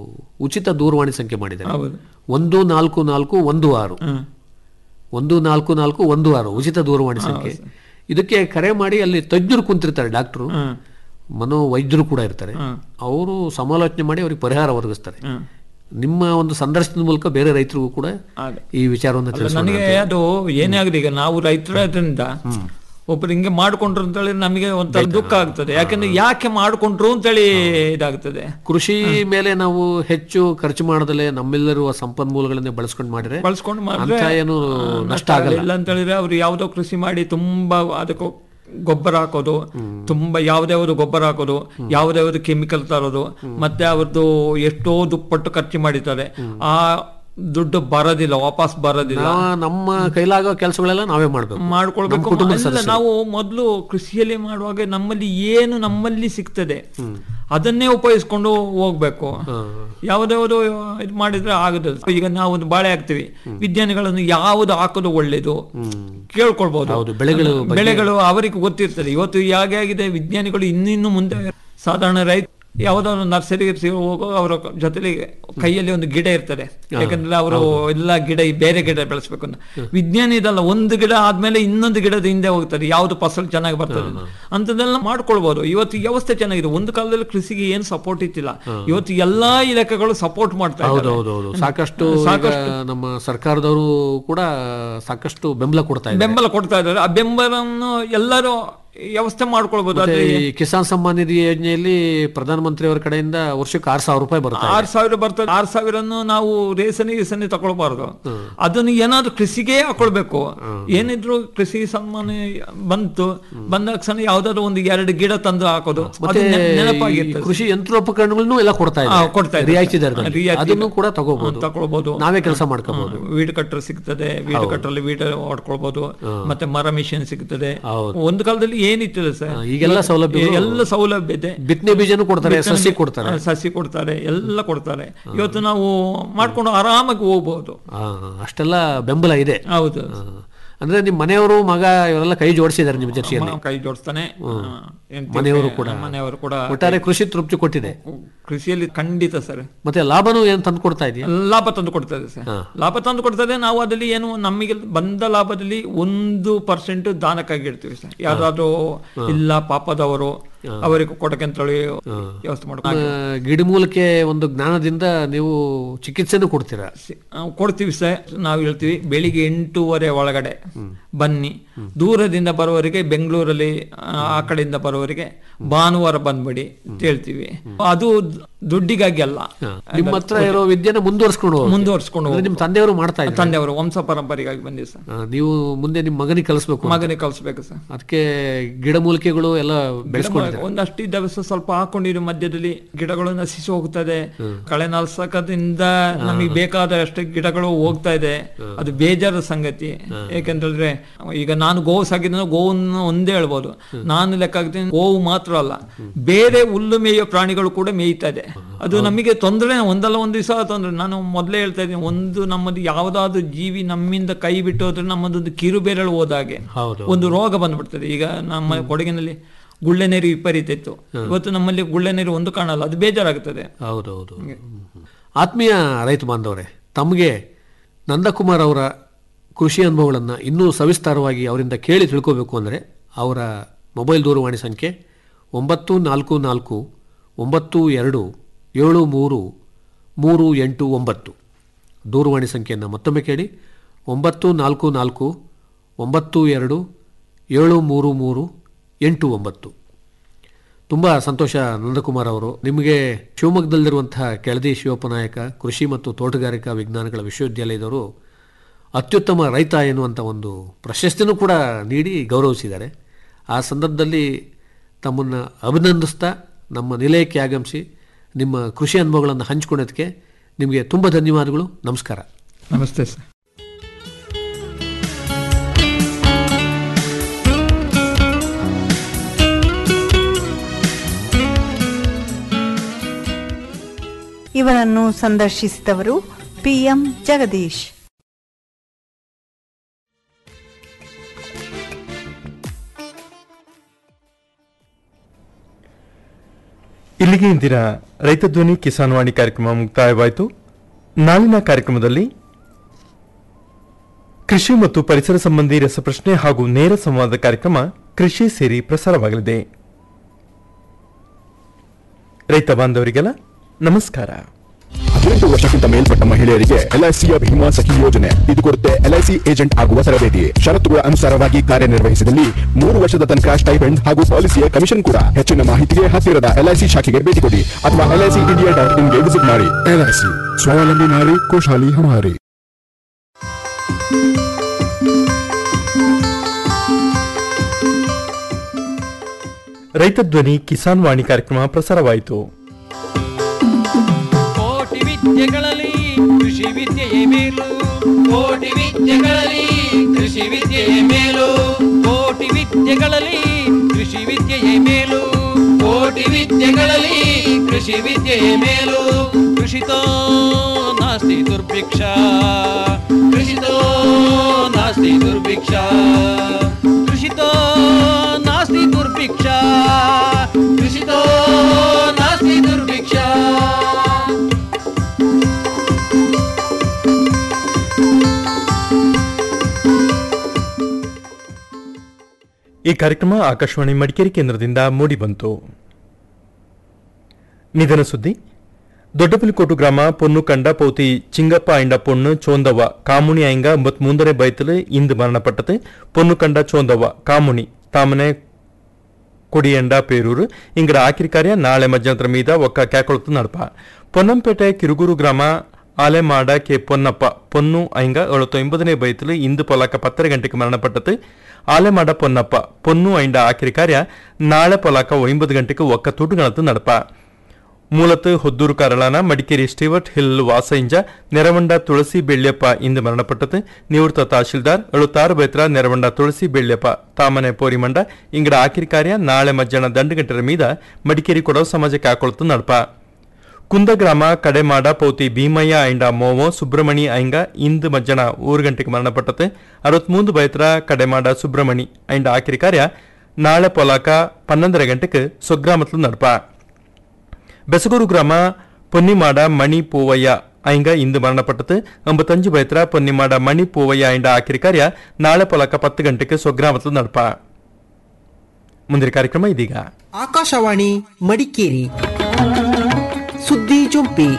ಉಚಿತ ದೂರವಾಣಿ ಸಂಖ್ಯೆ ಮಾಡಿದ್ದಾರೆ ಹೌದು ಒಂದು ನಾಲ್ಕು ನಾಲ್ಕು ಒಂದು ಆರು ಒಂದು ನಾಲ್ಕು ನಾಲ್ಕು ಒಂದು ಆರು ಉಚಿತ ದೂರವಾಣಿ ಸಂಖ್ಯೆ ಇದಕ್ಕೆ ಕರೆ ಮಾಡಿ ಅಲ್ಲಿ ತಜ್ಞರು ಕುಂತಿರ್ತಾರೆ ಡಾಕ್ಟ್ರು ಮನೋವೈದ್ಯರು ಕೂಡ ಇರ್ತಾರೆ ಅವರು ಸಮಾಲೋಚನೆ ಮಾಡಿ ಅವ್ರಿಗೆ ಪರಿಹಾರ ಒದಗಿಸ್ತಾರೆ ನಿಮ್ಮ ಒಂದು ಸಂದರ್ಶನದ ಮೂಲಕ ಬೇರೆ ರೈತರಿಗೂ ಕೂಡ ಈ ವಿಚಾರವನ್ನು ಅಲ್ಲ, ತಿಳಿಸೋಣ ನನಗೆ ಅಂತ. ಅದು ಏನೇ ಆಗಲಿ ಈಗ ನಾವು ರೈತರಾದ್ರಿಂದ ಒಬ್ರು ಹಿಂಗೆ ಮಾಡ್ಕೊಂಡ್ರು ಅಂತೇಳಿ ನಮಗೆ ಒಂಥರ ದುಃಖ ಆಗ್ತದೆ ಯಾಕಂದ್ರೆ ಯಾಕೆ ಮಾಡ್ಕೊಂಡ್ರು ಅಂತೇಳಿ ಇದಾಗ್ತದೆ ಕೃಷಿ ಮೇಲೆ ನಾವು ಹೆಚ್ಚು ಖರ್ಚು ಮಾಡದಲೆ ನಮ್ಮೆಲ್ಲರುವ ಸಂಪನ್ಮೂಲಗಳನ್ನೇ ಬಳಸ್ಕೊಂಡು ಮಾಡಿದ್ರೆ ಬಳಸ್ಕೊಂಡು ಅಂತ ಮಾಡಿದ್ರೆ ಏನು ಆ, ನಷ್ಟ ಆಗಲ್ಲ ಇಲ್ಲ ಅಂತ ಹೇಳಿದ್ರೆ ಅವ್ರು ಯಾವ್ದೋ ಕೃಷಿ ಮಾಡಿ ತುಂಬಾ ಅದಕ್ಕೆ ಗೊಬ್ಬರ ಹಾಕೋದು ತುಂಬಾ ಯಾವ್ದ್ಯಾವ್ದು ಗೊಬ್ಬರ ಹಾಕೋದು ಯಾವ್ದ್ಯಾವ್ದು ಕೆಮಿಕಲ್ ತರೋದು ಮತ್ತೆ ಅವ್ರದ್ದು ಎಷ್ಟೋ ದುಪ್ಪಟ್ಟು ಖರ್ಚು ಮಾಡಿದ್ದಾರೆ ಆ ದುಡ್ಡು ಬರೋದಿಲ್ಲ ವಾಪಸ್ ಬರೋದಿಲ್ಲ ನಾವು ನಮ್ಮ ಕೈಲಾಗೋ ಕೆಲಸಗಳೆಲ್ಲ ನಾವೇ ಮಾಡ್ಬೇಕು ಮಾಡ್ಕೊಳ್ಬೇಕು ನಮ್ಮ ಕುಟುಂಬದ ಅಲ್ಲ, ಸದಸ್ಯರು. ನಾವು ಮೊದಲು ಕೃಷಿಯಲ್ಲಿ ಮಾಡುವಾಗ ನಮ್ಮಲ್ಲಿ ಏನು ನಮ್ಮಲ್ಲಿ ಸಿಗ್ತದೆ ಅದನ್ನೇ ಉಪಯೋಗಿಸ್ಕೊಂಡು ಹೋಗ್ಬೇಕು ಯಾವ್ದಾವ್ದು ಇದು ಮಾಡಿದ್ರೆ ಆಗದು ಈಗ ನಾವು ಒಂದು ಬಾಳೆ ಹಾಕ್ತಿವಿ ವಿಜ್ಞಾನಿಗಳನ್ನು ಯಾವ್ದು ಹಾಕೋದು ಒಳ್ಳೇದು ಕೇಳ್ಕೊಳ್ಬಹುದು ಹೌದು, ಬೆಳೆಗಳು ಬಗ್ಗೆ- ಬೆಳೆಗಳು ಅವರಿಗೆ ಗೊತ್ತಿರ್ತದೆ ಇವತ್ತು ಹೇಗೆ ಆಗಿದೆ ವಿಜ್ಞಾನಿಗಳು ಇನ್ನಿನ್ನು ಮುಂದೆ ಸಾಧಾರಣ ರೈತ ಯಾವುದೋ ಒಂದು ನರ್ಸರಿಗೆ ಹೋಗೋ ಅವರ ಜೊತೆಲಿ ಕೈಯಲ್ಲಿ ಒಂದು ಗಿಡ ಇರ್ತದೆ ಯಾಕಂದ್ರೆ ಅವರು ಎಲ್ಲ ಗಿಡ ಈ ಬೇರೆ ಗಿಡ ಬೆಳೆಸ್ಬೇಕು ಅಂತ ವಿಜ್ಞಾನಿ ಇದಲ್ಲ ಒಂದು ಗಿಡ ಆದ್ಮೇಲೆ ಇನ್ನೊಂದು ಗಿಡದ ಹಿಂದೆ ಹೋಗ್ತದೆ ಯಾವ್ದು ಫಸಲು ಚೆನ್ನಾಗಿ ಬರ್ತದೆ ಅಂತದೆಲ್ಲ ಮಾಡ್ಕೊಳ್ಬಹುದು ಇವತ್ತು ಈ ವ್ಯವಸ್ಥೆ ಚೆನ್ನಾಗಿದೆ ಒಂದು ಕಾಲದಲ್ಲಿ ಕೃಷಿಗೆ ಏನು ಸಪೋರ್ಟ್ ಇತ್ತಿಲ್ಲ ಇವತ್ತು ಎಲ್ಲಾ ಇಲಾಖೆಗಳು ಸಪೋರ್ಟ್ ಮಾಡ್ತಾ ಹೌದು ಇದ್ದಾರೆ. ಹೌದು ಹೌದು ಸಾಕಷ್ಟು ಈಗ ಸಾಕಷ್ಟು ನಮ್ಮ ಸರ್ಕಾರದವರು ಕೂಡ ಸಾಕಷ್ಟು ಬೆಂಬಲ ಕೊಡ್ತಾ ಇದ್ದಾರೆ ಬೆಂಬಲ ಕೊಡ್ತಾ ಇದ್ದಾರೆ ಆ ಬೆಂಬಲವನ್ನು ಎಲ್ಲರೂ ವ್ಯವಸ್ಥೆ ಮಾಡ್ಕೊಳ್ಬಹುದು ಮತ್ತೆ ಅದ್ರ ಈ ಕಿಸಾನ್ ಸಮ್ಮಾನ್ ನಿಧಿ ಯೋಜನೆಯಲ್ಲಿ ಪ್ರಧಾನಮಂತ್ರಿ ಅವರ ಕಡೆಯಿಂದ ವರ್ಷಕ್ಕೆ ಆರು ಸಾವಿರ ರೂಪಾಯಿ ಬರುತ್ತೆ ಆರ್ ಸಾವಿರ ಬರ್ತದೆ ಆರ್ ಸಾವಿರನ್ನು ನಾವು ರೇಸನಿ ಗೀಸನಿ ತಗೊಳ್ಬಾರ್ದು ಅದನ್ನು ಏನಾದ್ರು ಕೃಷಿಗೆ ಹಾಕೊಳ್ಬೇಕು ಏನಿದ್ರು ಕೃಷಿ ಸನ್ಮಾನ ಬಂತು ಬಂದ ಕ್ಷಣ ಯಾವ್ದಾದ್ರು ಒಂದು ಎರಡು ಗಿಡ ತಂದು ಹಾಕೋದು ಮತ್ತೆ ಅದು ನೆನ- ಈ ನೆನಪಾಗಿರ್ತದೆ ಕೃಷಿ ಯಂತ್ರೋಪಕರಣಗಳನ್ನು ಎಲ್ಲ ಕೊಡ್ತಾ ಆ, ಇದ್ದಾರೆ ಕೊಡ್ತಾ ಇದ್ದಾರೆ. ರಿಯಾಯಿತಿ ದರದಲ್ಲಿ ರಿಯಾಯಿತಿ ಅದನ್ನು ಕೂಡ ತಗೋಬಹುದು ತಗೊಳ್ಬಹುದು ನಾವೇ ಕೆಲಸ ಮಾಡ್ಕೋಬಹುದು ವೀಡ್ ಕಟ್ಟರ್ ಸಿಗ್ತದೆ ವೀಡ್ ಕಟ್ಟರಲ್ಲಿ ವೀಡ್ ಹೊಡ್ಕೊಳ್ಬಹುದು ಮತ್ತೆ ಮರ ಮಿಷಿನ್ ಸಿಗ್ತದೆ ಒಂದು ಕಾಲದಲ್ಲಿ ಏನಿತ್ತಿಲ್ಲ ಸರ್ ಈಗೆಲ್ಲ ಸೌಲಭ್ಯಗಳು- ಎಲ್ಲ ಸೌಲಭ್ಯ ಇದೆ ಬಿತ್ತನೆ ಬೀಜನೂ ಕೊಡ್ತಾರೆ ಬಿತ್ತನೆ ಸಸಿ ಬೀಜ- ಕೊಡ್ತಾರೆ ಆ, ಸಸಿ ಕೊಡ್ತಾರೆ ಎಲ್ಲ ಕೊಡ್ತಾರೆ ಇವತ್ತು ನಾವು ಮಾಡ್ಕೊಂಡು ಆರಾಮಾಗಿ ಹೋಗ್ಬಹುದು ಆ, ಅಷ್ಟೆಲ್ಲ ಬೆಂಬಲ ಇದೆ ಹೌದು ಆ, ಅಂದ್ರೆ ನಿಮ್ ಮನೆಯವರು ಮಗ ಇವರೆಲ್ಲ ಕೈ ಜೋಡಿಸಿದ್ದಾರೆ ನಿಮ್ಮ ಜೊತೆಯಲ್ಲಿ ಕೈ ಜೋಡಿಸ್ತಾನೆ ಹ್ಮ್. ಆ, ಹೆಂಡ್ತಿ- ಮನೆಯವರು ಕೂಡ ಮನೆಯವರು ಕೂಡ ಒಟ್ಟಾರೆ ಕೃಷಿ ತೃಪ್ತಿ ಕೊಟ್ಟಿದೆ ಕೃಷಿಯಲ್ಲಿ ಖಂಡಿತ ಸರ್ ಮತ್ತೆ ಲಾಭನೂ ಏನ್ ತಂದು ಕೊಡ್ತಾ ಇದೆಯಾ ಲಾಭ ತಂದು ಕೊಡ್ತದೆ ಸರ್ ಲಾಭ ತಂದು ಕೊಡ್ತದೆ ನಾವು ಅದರಲ್ಲಿ ಏನು ನಮಗೆ ಬಂದ ಲಾಭದಲ್ಲಿ ಒಂದು ಪರ್ಸೆಂಟ್ ದಾನಕ್ಕಾಗಿ ಇಡ್ತೀವಿ ಸರ್ ಯಾರಾದ್ರೂ ಇಲ್ಲ ಪಾಪದವರು ಅವರಿಗೆ ಕೊಡಕಂತೇಳಿ ವ್ಯವಸ್ಥೆ ನಮ್ಮ ಮಾಡ್ಕೊಂಡು ಗಿಡಮೂಲಿಕೆ ಒಂದು ಜ್ಞಾನದಿಂದ ನೀವು ಚಿಕಿತ್ಸೆನೂ ಕೊಡ್ತೀರಾ ನಾವು ಕೊಡ್ತೀವಿ ಸರ್ ನಾವು ಹೇಳ್ತೀವಿ ಬೆಳಿಗ್ಗೆ ಎಂಟೂವರೆ ಒಳಗಡೆ ಬನ್ನಿ ದೂರದಿಂದ ಬರುವವರಿಗೆ ಬೆಂಗಳೂರಲ್ಲಿ ಆ ಆ ಕಡೆಯಿಂದ ಬರುವವರಿಗೆ ಭಾನುವಾರ ಬಂದ್ಬಿಡಿ ಅಂತ ಹೇಳ್ತೀವಿ ಅದು ದುಡ್ಡಿಗಾಗಿ ಅಲ್ಲ ನಿಮ್ಮ ಹತ್ರ ಇರೋ ವಿದ್ಯೆನ ಮುಂದುವರ್ಸ್ಕೊಂಡು ಹೋಗಿ. ಮುಂದುವರ್ಸ್ಕೊಂಡು ಅಂದ್ರೆ ನಿಮ್ ತಂದೆಯವರು ಮಾಡ್ತಾ ಇದ್ದಾರೆ ತಂದೆಯವರು ವಂಶ ಪರಂಪರೆಗಾಗಿ ಬಂದಿದೆ ಸರ್ ನೀವು ಮುಂದೆ ನಿಮ್ ಮಗನಿಗೆ ಕಲಿಸ್ಬೇಕು ಮಗನಿಗೆ ಕಲಿಸ್ಬೇಕು ಸರ್ ಅದಕ್ಕೆ ಗಿಡಮೂಲಿಕೆಗಳು ಎಲ್ಲ ಬೆಳೆಸ್ಕೊಂಡಿದ್ದಾರೆ ಒಂದಷ್ಟು ದವಸ ಸ್ವಲ್ಪ ಹಾಕೊಂಡಿರೋ ಮಧ್ಯದಲ್ಲಿ ಗಿಡಗಳು ನಶಿಸಿ ಹೋಗ್ತದೆ ಕಳೆ ನಲ್ಸಕದಿಂದ ನಮಗೆ ಬೇಕಾದಷ್ಟು ಗಿಡಗಳು ಹೋಗ್ತಾ ಇದೆ ಅದು ಬೇಜಾರ ಸಂಗತಿ ಯಾಕೆಂತಂದ್ರೆ ಈಗ ನಾನು ಗೋವು ಸಾಕಿದ್ರೆ ಗೋವನ್ನು ಒಂದೇ ಹೇಳ್ಬೋದು ನಾನು ಲೆಕ್ಕ ಹಾಕ್ತೀನಿ ಗೋವು ಮಾತ್ರ ಅಲ್ಲ ಬೇರೆ ಹುಲ್ಲು ಮೇಯೋ ಪ್ರಾಣಿಗಳು ಕೂಡ ಮೇಯ್ತಾ ಇದೆ ಅದು ನಮಗೆ ತೊಂದರೆ ಒಂದಲ್ಲ ಒಂದು ದಿವಸ ತೊಂದರೆ ನಾನು ಮೊದಲೇ ಹೇಳ್ತಾ ಇದ್ದೀನಿ ಒಂದು ನಮ್ಮದು ಯಾವ್ದಾದ್ರು ಜೀವಿ ನಮ್ಮಿಂದ ಕೈ ಬಿಟ್ಟು ಹೋದ್ರೆ ನಮ್ಮದೊಂದು ಕಿರು ಬೆರಳು ಹೋದಾಗೆ ಹೌದು. ಒಂದು ರೋಗ ಬಂದ್ಬಿಡ್ತದೆ ಈಗ ನಮ್ಮ ಕೊಡಗಿನಲ್ಲಿ ಗುಳ್ಳೆ ನೀರು ವಿಪರೀತ ಇತ್ತು ಇವತ್ತು ನಮ್ಮಲ್ಲಿ ಗುಳ್ಳೆ ನೀರು ಒಂದು ಕಾಣಲ್ಲ ಅದು ಬೇಜಾರಾಗುತ್ತದೆ ಹೌದೌದು ಆತ್ಮೀಯ ರೈತ ಬಾಂಧವರೇ ತಮಗೆ ನಂದಕುಮಾರ್ ಅವರ ಕೃಷಿ ಅನುಭವಗಳನ್ನು ಇನ್ನೂ ಸವಿಸ್ತಾರವಾಗಿ ಅವರಿಂದ ಕೇಳಿ ತಿಳ್ಕೋಬೇಕು ಅಂದರೆ ಅವರ ಮೊಬೈಲ್ ದೂರವಾಣಿ ಸಂಖ್ಯೆ ಒಂಬತ್ತು ನಾಲ್ಕು ನಾಲ್ಕು ಒಂಬತ್ತು ಎರಡು ಏಳು ಮೂರು ಮೂರು ಎಂಟು ಒಂಬತ್ತು ದೂರವಾಣಿ ಸಂಖ್ಯೆಯನ್ನು ಮತ್ತೊಮ್ಮೆ ಕೇಳಿ ಒಂಬತ್ತು ನಾಲ್ಕು ನಾಲ್ಕು ಒಂಬತ್ತು ಎರಡು ಏಳು ಮೂರು ಮೂರು ಎಂಟು ಒಂಬತ್ತು ತುಂಬ ಸಂತೋಷ ನಂದಕುಮಾರ್ ಅವರು ನಿಮಗೆ ಶಿವಮೊಗ್ಗದಲ್ಲಿರುವಂತಹ ಕೆಳದಿ ಶಿವಪ್ಪನಾಯಕ ಕೃಷಿ ಮತ್ತು ತೋಟಗಾರಿಕಾ ವಿಜ್ಞಾನಗಳ ವಿಶ್ವವಿದ್ಯಾಲಯದವರು ಅತ್ಯುತ್ತಮ ರೈತ ಎನ್ನುವಂಥ ಒಂದು ಪ್ರಶಸ್ತಿನೂ ಕೂಡ ನೀಡಿ ಗೌರವಿಸಿದ್ದಾರೆ ಆ ಸಂದರ್ಭದಲ್ಲಿ ತಮ್ಮನ್ನು ಅಭಿನಂದಿಸ್ತಾ ನಮ್ಮ ನಿಲಯಕ್ಕೆ ಆಗಮಿಸಿ ನಿಮ್ಮ ಕೃಷಿ ಅನುಭವಗಳನ್ನು ಹಂಚಿಕೊಳ್ಳೋದಕ್ಕೆ ನಿಮಗೆ ತುಂಬ ಧನ್ಯವಾದಗಳು ನಮಸ್ಕಾರ ನಮಸ್ತೆ ಸರ್ ಇವರನ್ನು ಸಂದರ್ಶಿಸಿದವರು ಪಿಎಂ ಜಗದೀಶ್ ಇಲ್ಲಿಗೆ ಇಂದಿನ ರೈತ ಧ್ವನಿ ಕಿಸಾನ್ ವಾಣಿ ಕಾರ್ಯಕ್ರಮ ಮುಕ್ತಾಯವಾಯಿತು ನಾಳಿನ ಕಾರ್ಯಕ್ರಮದಲ್ಲಿ ಕೃಷಿ ಮತ್ತು ಪರಿಸರ ಸಂಬಂಧಿ ರಸಪ್ರಶ್ನೆ ಹಾಗೂ ನೇರ ಸಂವಾದ ಕಾರ್ಯಕ್ರಮ ಕೃಷಿ ಸೇರಿ ಪ್ರಸಾರವಾಗಲಿದೆ ರೈತ ಬಾಂಧವರಿಗೆಲ್ಲ ನಮಸ್ಕಾರ ಹದಿನೆಂಟು ವರ್ಷಕ್ಕಿಂತ ಮೇಲ್ಪಟ್ಟ ಮಹಿಳೆಯರಿಗೆ ಎಲ್ಐಸಿಯ ಭೀಮಾ ಸಖಿ ಯೋಜನೆ ಇದು ಕೊಡುತ್ತೆ ಎಲ್ಐಸಿ ಏಜೆಂಟ್ ಆಗುವ ತರಬೇತಿ ಷರತ್ತುಗಳ ಅನುಸಾರವಾಗಿ ಕಾರ್ಯನಿರ್ವಹಿಸಿದಲ್ಲಿ ಮೂರು ವರ್ಷದ ತನಕ ಸ್ಟೈಪೆಂಡ್ ಹಾಗೂ ಪಾಲಿಸಿಯ ಕಮಿಷನ್ ಕೂಡ ಹೆಚ್ಚಿನ ಮಾಹಿತಿಗೆ ಹತ್ತಿರದ ಎಲ್ಐಸಿ ಶಾಖೆಗೆ ಭೇಟಿ ಕೊಡಿ ಅಥವಾ ಎಲ್ಐಸಿ ಇಂಡಿಯಾ ಡಾಟ್ ಇನ್ಗೆ ವಿಸಿಟ್ ಮಾಡಿ ಎಲ್ಐಸಿ ಸ್ವಾವಲಂಬಿ ನಾರಿ ಖುಷಹಾಲಿ ಹಮಾರಿ ರೈತ ಧ್ವನಿ ಕಿಸಾನ್ ವಾಣಿ ಕಾರ್ಯಕ್ರಮ ಪ್ರಸಾರವಾಯಿತು ಕೋಟಿ ವಿದ್ಯೆಗಳಲ್ಲಿ ಕೃಷಿ ವಿದ್ಯೆಯೇ ಮೇಲು ಕೋಟಿ ವಿದ್ಯೆಗಳಲ್ಲಿ ಕೃಷಿ ವಿದ್ಯೆಯೇ ಮೇಲು ಕೋಟಿ ವಿದ್ಯೆಗಳಲ್ಲಿ ಕೃಷಿ ವಿದ್ಯೆಯೇ ಮೇಲು ಕೋಟಿ ವಿದ್ಯೆಗಳಲ್ಲಿ ಕೃಷಿ ವಿದ್ಯೆಯೇ ಮೇಲು ಕೃಷಿತೋ ನಾಸ್ತಿ ದುರ್ಭಿಕ್ಷ ಕೃಷಿತೋ ನಾಸ್ತಿ ದುರ್ಭಿಕ್ಷ ಕೃಷಿತೋ ನಾಸ್ತಿ ದುರ್ಭಿಕ್ಷ ಕೃಷಿತೋ ನಾಸ್ತಿ ದುರ್ಭಿಕ್ಷ ಈ ಕಾರ್ಯಕ್ರಮ ಆಕಾಶವಾಣಿ ಮಡಿಕೇರಿ ಕೇಂದ್ರದಿಂದ ಮೂಡಿಬಂತು ನಿಧನ ಸುದ್ದಿ ದೊಡ್ಡಪುಲಿಕೋಟು ಗ್ರಾಮ ಪೊನ್ನು ಕಂಡ ಪೌತಿ ಚಿಂಗಪ್ಪ ಐಂಡ ಪೊಣ್ಣು ಚೋಂದವ್ವ ಕಾಮುಣಿ ಐಂಗ ಎಂಬತ್ ಮೂಂದನೇ ಬೈತಲು ಇಂದು ಮರಣಪಟ್ಟது பொண்ணு கண்ட சோந்தವ್ವ ಕಾಮುಣಿ ತಾಮನೆ ಕೊಡಿಯಂಡ ಪೇರೂರು ಇಂಗಡ ಆಕಿರಿ ಕಾರ್ಯ ನಾಳೆ ಮಧ್ಯಾಹ್ನದ ಮೀದ ಒಕ್ಕ ಕ್ಯಾಕೊಳತು ನಡಪ ಪೊನ್ನಂಪೇಟೆ ಕಿರುಗೂರು ಗ್ರಾಮ ಆಲೆಮಾಡ ಕೆ ಪೊನ್ನಪ್ಪ ಪೊನ್ನು ಐಂಗ ಎಳುತ್ತು ಎಂಬುದನೇ ಬೈತಲು ಇಂದು ಪೊಲಕ ಪತ್ತರ ಗಂಟೆಗೆ ಮರಣಪಟ್ಟது ಆಲೆಮಾಡ ಪೊನ್ನಪ್ಪ ಪೊನ್ನು ಐಂಡ ಆಕಿರಿ ಕಾರ್ಯ ನಾಳೆ ಪೊಲಕ ಒಂಬತ್ತು ಗಂಟೆಗೆ ಒಕ್ಕ ತುಟುಗಳತ್ತು ನಡಪ ಮೂಲತ ಹೊದ್ದೂರು ಕಾರಳಾನ ಮಡಿಕೇರಿ ಸ್ಟೀವರ್ಟ್ ಹಿಲ್ ವಾಸೈಂಜ ನೆರವಂಡ ತುಳಸಿ ಬೆಳ್ಯಪ್ಪ ಇಂದು ಮರಣಪಟ್ಟது ನಿವೃತ್ತ ತಹಶೀಲ್ದಾರ್ ಎಳುತ್ತಾರು ಬೈತ್ರ ನೆರವಂಡ ತುಳಸಿ ಬೆಳ್ಯಪ್ಪ ತಾಮನೆ ಪೋರಿಮಂಡ ಇಂಗಡ ಆಕಿರಿ ಕಾರ್ಯ ನಾಳೆ ಮಧ್ಯಾಹ್ನ ದಂಡು ಗಂಟೆರ ಮೀದ ಮಡಿಕೇರಿ ಕೊಡವ ಸಮಾಜಕ್ಕೆ ಹಾಕೊಳ್ತು ನಡಪ ಕುಂದಗ್ರಾಮ ಕಡೆಮಾಡ ಪೌತಿ ಭೀಮಯ್ಯ ಐಂಡ ಮೋವೋ ಸುಬ್ರಮಣಿ ಐಂಗ ಇಂದು ಮಧ್ಯಾಹ್ನ ಊರು ಗಂಟೆಗೆ ಮರಣಪಟ್ಟது ಅರವತ್ಮೂಂದು ಬೈತ್ರ ಕಡೆಮಾಡ ಸುಬ್ರಮಣಿ ಐಂಡ ಆಕಿರಿ ಕಾರ್ಯ ನಾಳೆ ಪೊಲಾಕ ಪನ್ನೊಂದರ ಗಂಟೆಗೆ ಸ್ವಗ್ರಾಮತ್ಲು ನಡಪ ಬೆಸಗೂರು ಗ್ರಾಮ ಪೊನ್ನಿಮಾಡ ಮಣಿ ಪೂವಯ್ಯ ಐಂಗ ಇಂದು ಮರಣಪಟ್ಟது ಎಂಬತ್ತಂಜು ಬೈತ್ರ ಪೊನ್ನಿಮಾಡ ಮಣಿ ಪೂವಯ್ಯ ಐಂಡ ಆಕಿರಿ ಕಾರ್ಯ ನಾಳೆ ಪೊಲಕ ಪತ್ತು ಗಂಟೆಗೆ ಸ್ವಗ್ರಾಮತ್ಲು ನಡಪ ಮುಂದಿನ ಕಾರ್ಯಕ್ರಮ ಇದೀಗ ಆಕಾಶವಾಣಿ ಮಡಿಕೇರಿ ಸುದ್ದಿ ಜೊಂಪಿ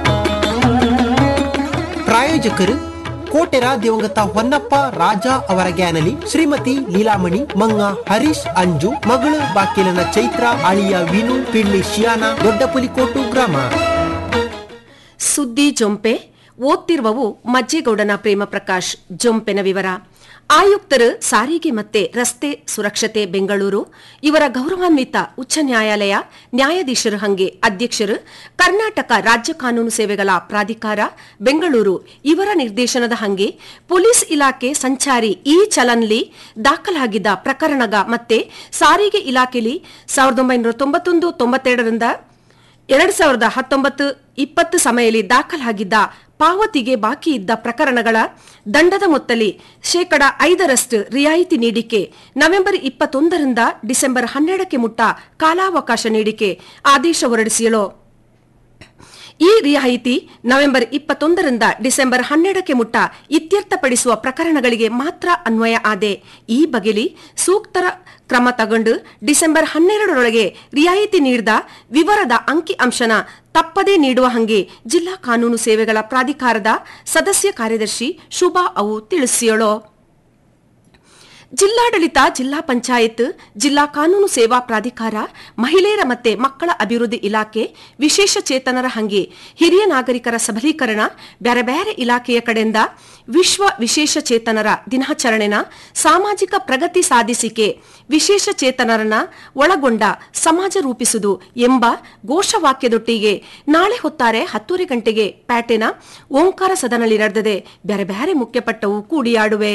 ಪ್ರಾಯೋಜಕರು ಕೋಟೆರ ದಿವಂಗತ ಹೊನ್ನಪ್ಪ ರಾಜ ಅವರ ಗ್ಯಾನಲಿ ಶ್ರೀಮತಿ ಲೀಲಾಮಣಿ ಮಂಗ ಹರೀಶ್ ಅಂಜು ಮಗಳು ಬಾಕಿಲನ ಚೈತ್ರ ಅಳಿಯ ವಿನು ಪಿಳ್ಳಿ ಶಿಯಾನ ದೊಡ್ಡಪುಲಿಕೋಟು ಗ್ರಾಮ ಸುದ್ದಿ ಜೊಂಪೆ ಓದ್ತಿರುವವು ಮಜ್ಜೇಗೌಡನ ಪ್ರೇಮ ಪ್ರಕಾಶ್ ಜೊಂಪೆನ ವಿವರ ಆಯುಕ್ತರು ಸಾರಿಗೆ ಮತ್ತೆ ರಸ್ತೆ ಸುರಕ್ಷತೆ ಬೆಂಗಳೂರು ಇವರ ಗೌರವಾನ್ವಿತ ಉಚ್ಚ ನ್ಯಾಯಾಲಯ ನ್ಯಾಯಾಧೀಶರು ಹಂಗೆ ಅಧ್ಯಕ್ಷರು ಕರ್ನಾಟಕ ರಾಜ್ಯ ಕಾನೂನು ಸೇವೆಗಳ ಪ್ರಾಧಿಕಾರ ಬೆಂಗಳೂರು ಇವರ ನಿರ್ದೇಶನದ ಹಂಗೆ ಪೊಲೀಸ್ ಇಲಾಖೆ ಸಂಚಾರಿ ಈ ಚಲನ್ಲಿ ದಾಖಲಾಗಿದ್ದ ಪ್ರಕರಣಗ ಮತ್ತೆ ಸಾರಿಗೆ ಇಲಾಖೆಯಲ್ಲಿ ಸಾವಿರದ ಒಂಬೈನೂರ ತೊಂಬತ್ತೊಂದು ತೊಂಬತ್ತೆರಡರಿಂದ ಎರಡ್ ಸಾವಿರದ ಹತ್ತೊಂಬತ್ತು ಇಪ್ಪತ್ತು ಸಮಯದಲ್ಲಿ ದಾಖಲಾಗಿದ್ದ ಪಾವತಿಗೆ ಬಾಕಿ ಇದ್ದ ಪ್ರಕರಣಗಳ ದಂಡದ ಮೊತ್ತಲಿ ಶೇಕಡ ಐದರಷ್ಟು ರಿಯಾಯಿತಿ ನೀಡಿಕೆ ನವೆಂಬರ್ ಇಪ್ಪತ್ತೊಂದರಿಂದ ಡಿಸೆಂಬರ್ ಹನ್ನೆರಡಕ್ಕೆ ಮುಟ್ಟ ಕಾಲಾವಕಾಶ ನೀಡಿಕೆ ಆದೇಶ ಹೊರಡಿಸಿಯಲು ಈ ರಿಯಾಯಿತಿ ನವೆಂಬರ್ ಇಪ್ಪತ್ತೊಂದರಿಂದ ಡಿಸೆಂಬರ್ ಹನ್ನೆರಡಕ್ಕೆ ಮುಟ್ಟ ಇತ್ಯರ್ಥಪಡಿಸುವ ಪ್ರಕರಣಗಳಿಗೆ ಮಾತ್ರ ಅನ್ವಯ ಆದೆ ಈ ಬಗೆಲಿ ಸೂಕ್ತ ಕ್ರಮ ತಗೊಂಡು ಡಿಸೆಂಬರ್ ಹನ್ನೆರಡರೊಳಗೆ ರಿಯಾಯಿತಿ ನೀಡಿದ ವಿವರದ ಅಂಕಿ ಅಂಶನ ತಪ್ಪದೇ ನೀಡುವ ಹಂಗೆ ಜಿಲ್ಲಾ ಕಾನೂನು ಸೇವೆಗಳ ಪ್ರಾಧಿಕಾರದ ಸದಸ್ಯ ಕಾರ್ಯದರ್ಶಿ ಶುಭಾ ಅವು ತಿಳಿಸಿಯಳು ಜಿಲ್ಲಾಡಳಿತ ಜಿಲ್ಲಾ ಪಂಚಾಯತ್ ಜಿಲ್ಲಾ ಕಾನೂನು ಸೇವಾ ಪ್ರಾಧಿಕಾರ ಮಹಿಳೆಯರ ಮತ್ತೆ ಮಕ್ಕಳ ಅಭಿವೃದ್ಧಿ ಇಲಾಖೆ ವಿಶೇಷ ಚೇತನರ ಹಂಗೆ ಹಿರಿಯ ನಾಗರಿಕರ ಸಬಲೀಕರಣ ಬ್ಯಾರೆ ಬ್ಯಾರೆ ಇಲಾಖೆಯ ಕಡೆಯಿಂದ ವಿಶ್ವ ವಿಶೇಷ ಚೇತನರ ದಿನಾಚರಣೆನ ಸಾಮಾಜಿಕ ಪ್ರಗತಿ ಸಾಧಿಸಿಕೆ ವಿಶೇಷ ಚೇತನರನ್ನ ಒಳಗೊಂಡ ಸಮಾಜ ರೂಪಿಸುವುದು ಎಂಬ ಘೋಷವಾಕ್ಯದೊಟ್ಟಿಗೆ ನಾಳೆ ಹೊತ್ತಾರೆ ಹತ್ತೂವರೆ ಗಂಟೆಗೆ ಪ್ಯಾಟೆನ ಓಂಕಾರ ಸದನಲ್ಲಿ ನಡೆದದೆ ಬ್ಯಾರೆ ಬ್ಯಾರೆ ಮುಖ್ಯಪಟ್ಟವು ಕೂಡಿಯಾಡುವೆ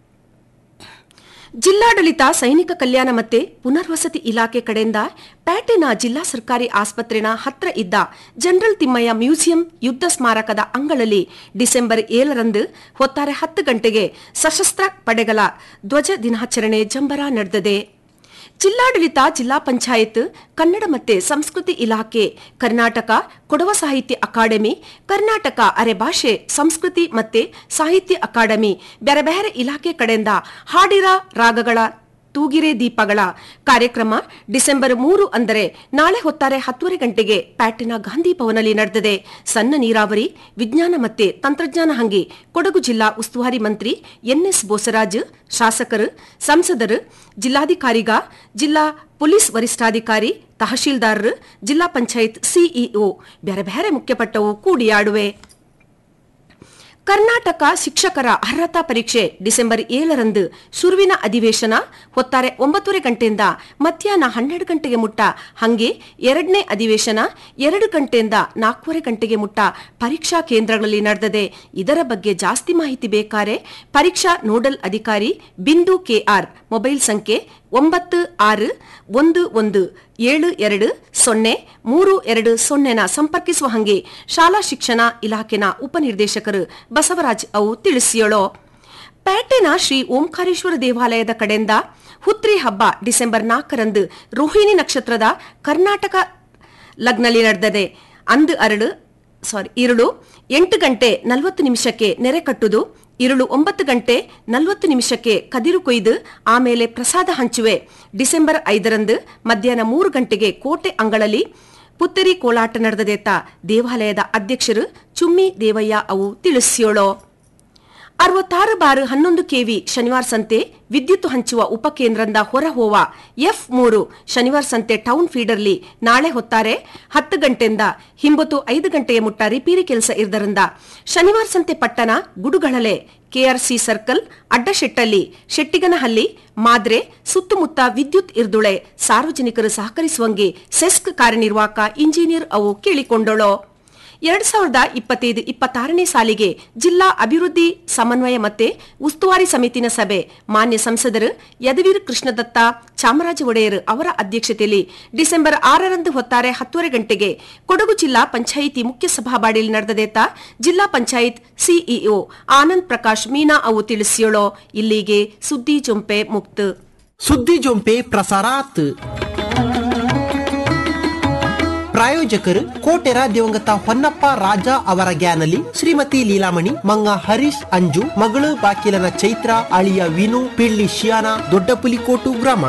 ಜಿಲ್ಲಾಡಳಿತ ಸೈನಿಕ ಕಲ್ಯಾಣ ಮತ್ತೆ ಪುನರ್ವಸತಿ ಇಲಾಖೆ ಕಡೆಯಿಂದ ಪ್ಯಾಟೆನ ಜಿಲ್ಲಾ ಸರ್ಕಾರಿ ಆಸ್ಪತ್ರೆನ ಹತ್ರ ಇದ್ದ ಜನರಲ್ ತಿಮ್ಮಯ್ಯ ಮ್ಯೂಸಿಯಂ ಯುದ್ಧ ಸ್ಮಾರಕದ ಅಂಗಳಲ್ಲಿ ಡಿಸೆಂಬರ್ ಏಳರಂದು ಹೊತ್ತಾರೆ ಹತ್ತು ಗಂಟೆಗೆ ಸಶಸ್ತ್ರ ಪಡೆಗಳ ಧ್ವಜ ದಿನಾಚರಣೆ ಜಂಬರ ನಡೆದದೆ ಜಿಲ್ಲಾಡಳಿತ ಜಿಲ್ಲಾ ಪಂಚಾಯತ್ ಕನ್ನಡ ಮತ್ತೆ ಸಂಸ್ಕೃತಿ ಇಲಾಖೆ ಕರ್ನಾಟಕ ಕೊಡವ ಸಾಹಿತ್ಯ ಅಕಾಡೆಮಿ ಕರ್ನಾಟಕ ಅರೆಭಾಷೆ ಸಂಸ್ಕೃತಿ ಮತ್ತೆ ಸಾಹಿತ್ಯ ಅಕಾಡೆಮಿ ಬೇರೆ ಬೇರೆ ಇಲಾಖೆ ಕಡೆಯಿಂದ ಹಾಡಿರ ರಾಗಗಳ ತೂಗಿರೆ ದೀಪಗಳ ಕಾರ್ಯಕ್ರಮ ಡಿಸೆಂಬರ್ ಮೂರು ಅಂದರೆ ನಾಳೆ ಹೊತ್ತಾರೆ ಹತ್ತುವರೆ ಗಂಟೆಗೆ ಪ್ಯಾಟಿನ ಗಾಂಧಿ ಭವನಲ್ಲಿ ನಡೆದಿದೆ ಸಣ್ಣ ನೀರಾವರಿ ವಿಜ್ಞಾನ ಮತ್ತೆ ತಂತ್ರಜ್ಞಾನ ಹಂಗೆ ಕೊಡಗು ಜಿಲ್ಲಾ ಉಸ್ತುವಾರಿ ಮಂತ್ರಿ ಎನ್ಎಸ್ ಬೋಸರಾಜ್ ಶಾಸಕರು ಸಂಸದರು ಜಿಲ್ಲಾಧಿಕಾರಿಗ ಜಿಲ್ಲಾ ಪೊಲೀಸ್ ವರಿಷ್ಠಾಧಿಕಾರಿ ತಹಶೀಲ್ದಾರರು ಜಿಲ್ಲಾ ಪಂಚಾಯತ್ ಸಿಇಒ ಬೇರೆ ಬೇರೆ ಮುಖ್ಯಪಟ್ಟವು ಕೂಡಿಯಾಡುವೆ ಕರ್ನಾಟಕ ಶಿಕ್ಷಕರ ಅರ್ಹತಾ ಪರೀಕ್ಷೆ ಡಿಸೆಂಬರ್ ಏಳರಂದು ಶುರುವಿನ ಅಧಿವೇಶನ ಹೊತ್ತಾರೆ ಒಂಬತ್ತುವರೆ ಗಂಟೆಯಿಂದ ಮಧ್ಯಾಹ್ನ ಹನ್ನೆರಡು ಗಂಟೆಗೆ ಮುಟ್ಟ ಹಂಗೆ ಎರಡನೇ ಅಧಿವೇಶನ ಎರಡು ಗಂಟೆಯಿಂದ ನಾಲ್ಕೂವರೆ ಗಂಟೆಗೆ ಮುಟ್ಟ ಪರೀಕ್ಷಾ ಕೇಂದ್ರಗಳಲ್ಲಿ ನಡೆದಿದೆ ಇದರ ಬಗ್ಗೆ ಜಾಸ್ತಿ ಮಾಹಿತಿ ಬೇಕಾರೆ ಪರೀಕ್ಷಾ ನೋಡಲ್ ಅಧಿಕಾರಿ ಬಿಂದು ಕೆಆರ್ ಮೊಬೈಲ್ ಸಂಖ್ಯೆ ಒಂಬತ್ತು ಆರು ಒಂದು ಒಂದು ಏಳು ಎರಡು ಸೊನ್ನೆ ಮೂರು ಎರಡು ಸೊನ್ನೆನ ಸಂಪರ್ಕಿಸುವ ಹಂಗೆ ಶಾಲಾ ಶಿಕ್ಷಣ ಇಲಾಖೆನ ಉಪನಿರ್ದೇಶಕರು ಬಸವರಾಜ್ ಅವು ತಿಳಿಸಿಯೋಳು ಪೇಟೆನ ಶ್ರೀ ಓಂಕಾರೇಶ್ವರ ದೇವಾಲಯದ ಕಡೆಯಿಂದ ಹುತ್ರಿ ಹಬ್ಬ ಡಿಸೆಂಬರ್ ನಾಲ್ಕರಂದು ರೋಹಿಣಿ ನಕ್ಷತ್ರದ ಕರ್ನಾಟಕ ಲಗ್ನಲ್ಲಿ ನಡೆದಿದೆ ಅಂದು ಅರಳು ಸಾರಿ ಇರುಳು ಎಂಟು ಗಂಟೆ ನಲವತ್ತು ನಿಮಿಷಕ್ಕೆ ನೆರೆ ಕಟ್ಟುದು ಇರುಳು ಒಂಬತ್ತು ಗಂಟೆ ನಲವತ್ತು ನಿಮಿಷಕ್ಕೆ ಕದಿರು ಕೊಯ್ದು ಆಮೇಲೆ ಪ್ರಸಾದ ಹಂಚುವೆ ಡಿಸೆಂಬರ್ ಐದರಂದು ಮಧ್ಯಾಹ್ನ ಮೂರು ಗಂಟೆಗೆ ಕೋಟೆ ಅಂಗಳಲ್ಲಿ ಪುತ್ತರಿ ಕೋಲಾಟ ನಡೆದದೇತ ದೇವಾಲಯದ ಅಧ್ಯಕ್ಷರು ಚುಮ್ಮಿ ದೇವಯ್ಯ ಅವು ತಿಳಿಸಿಯೋಳು ಅರವತ್ತಾರು ಬಾರು ಹನ್ನೊಂದು ಕೆವಿ ಶನಿವಾರ ಸಂತೆ ವಿದ್ಯುತ್ ಹಂಚುವ ಉಪಕೇಂದ್ರದಿಂದ ಹೊರಹೋವ ಎಫ್ ಮೂರು ಶನಿವಾರ ಸಂತೆ ಟೌನ್ ಫೀಡರ್ಲಿ ನಾಳೆ ಹೊತ್ತಾರೆ ಹತ್ತು ಗಂಟೆಯಿಂದ ಹಿಂಬತ್ತು ಐದು ಗಂಟೆಯ ಮುಟ್ಟ ರಿಪೇರಿ ಕೆಲಸ ಇರದರಿಂದ ಶನಿವಾರ ಸಂತೆ ಪಟ್ಟಣ ಗುಡುಗಳಲೆ ಕೆಆರ್ಸಿ ಸರ್ಕಲ್ ಅಡ್ಡಶೆಟ್ಟಲ್ಲಿ ಶೆಟ್ಟಿಗನಹಳ್ಳಿ ಮಾದ್ರೆ ಸುತ್ತಮುತ್ತ ವಿದ್ಯುತ್ ಇರ್ದುಳೆ ಸಾರ್ವಜನಿಕರು ಸಹಕರಿಸುವಂಗೆ ಸೆಸ್ಕ್ ಕಾರ್ಯನಿರ್ವಾಹಕ ಇಂಜಿನಿಯರ್ ಅವು ಕೇಳಿಕೊಂಡಳು ಎರಡ್ ಸಾವಿರದ ಇಪ್ಪತ್ತೈದು ಇಪ್ಪತ್ತಾರನೇ ಸಾಲಿಗೆ ಜಿಲ್ಲಾ ಅಭಿವೃದ್ಧಿ ಸಮನ್ವಯ ಮತ್ತೆ ಉಸ್ತುವಾರಿ ಸಮಿತಿನ ಸಭೆ ಮಾನ್ಯ ಸಂಸದರು ಯದವೀರ್ ಕೃಷ್ಣದತ್ತ ಚಾಮರಾಜ ಒಡೆಯರ್ ಅವರ ಅಧ್ಯಕ್ಷತೆಯಲ್ಲಿ ಡಿಸೆಂಬರ್ ಆರರಂದು ಹೊತ್ತಾರೆ ಹತ್ತುವರೆ ಗಂಟೆಗೆ ಕೊಡಗು ಜಿಲ್ಲಾ ಪಂಚಾಯಿತಿ ಮುಖ್ಯ ಸಭಾಬಾಡಿಯಲ್ಲಿ ನಡೆದದೇತ ಜಿಲ್ಲಾ ಪಂಚಾಯತ್ ಸಿಇಒ ಆನಂದ್ ಪ್ರಕಾಶ್ ಮೀನಾ ಅವು ತಿಳಿಸಿಯೋಳು ಇಲ್ಲಿಗೆ ಸುದ್ದಿ ಜೊಂಪೆ ಮುಕ್ತ ಸುದ್ದಿ ಜೊಂಪೆ ಪ್ರಸಾರಾತ್ ಪ್ರಾಯೋಜಕರು ಕೋಟೆರ ದಿವಂಗತ ಹೊನ್ನಪ್ಪ ರಾಜ ಅವರ ಗ್ಯಾನಲಿ ಶ್ರೀಮತಿ ಲೀಲಾಮಣಿ ಮಂಗ ಹರೀಶ್ ಅಂಜು ಮಗಳು ಬಾಕಿಲನ ಚೈತ್ರ ಅಳಿಯ ವಿನು ಪಿಳ್ಳಿ ಶಿಯಾನ ದೊಡ್ಡಪುಲಿಕೋಟು ಗ್ರಾಮ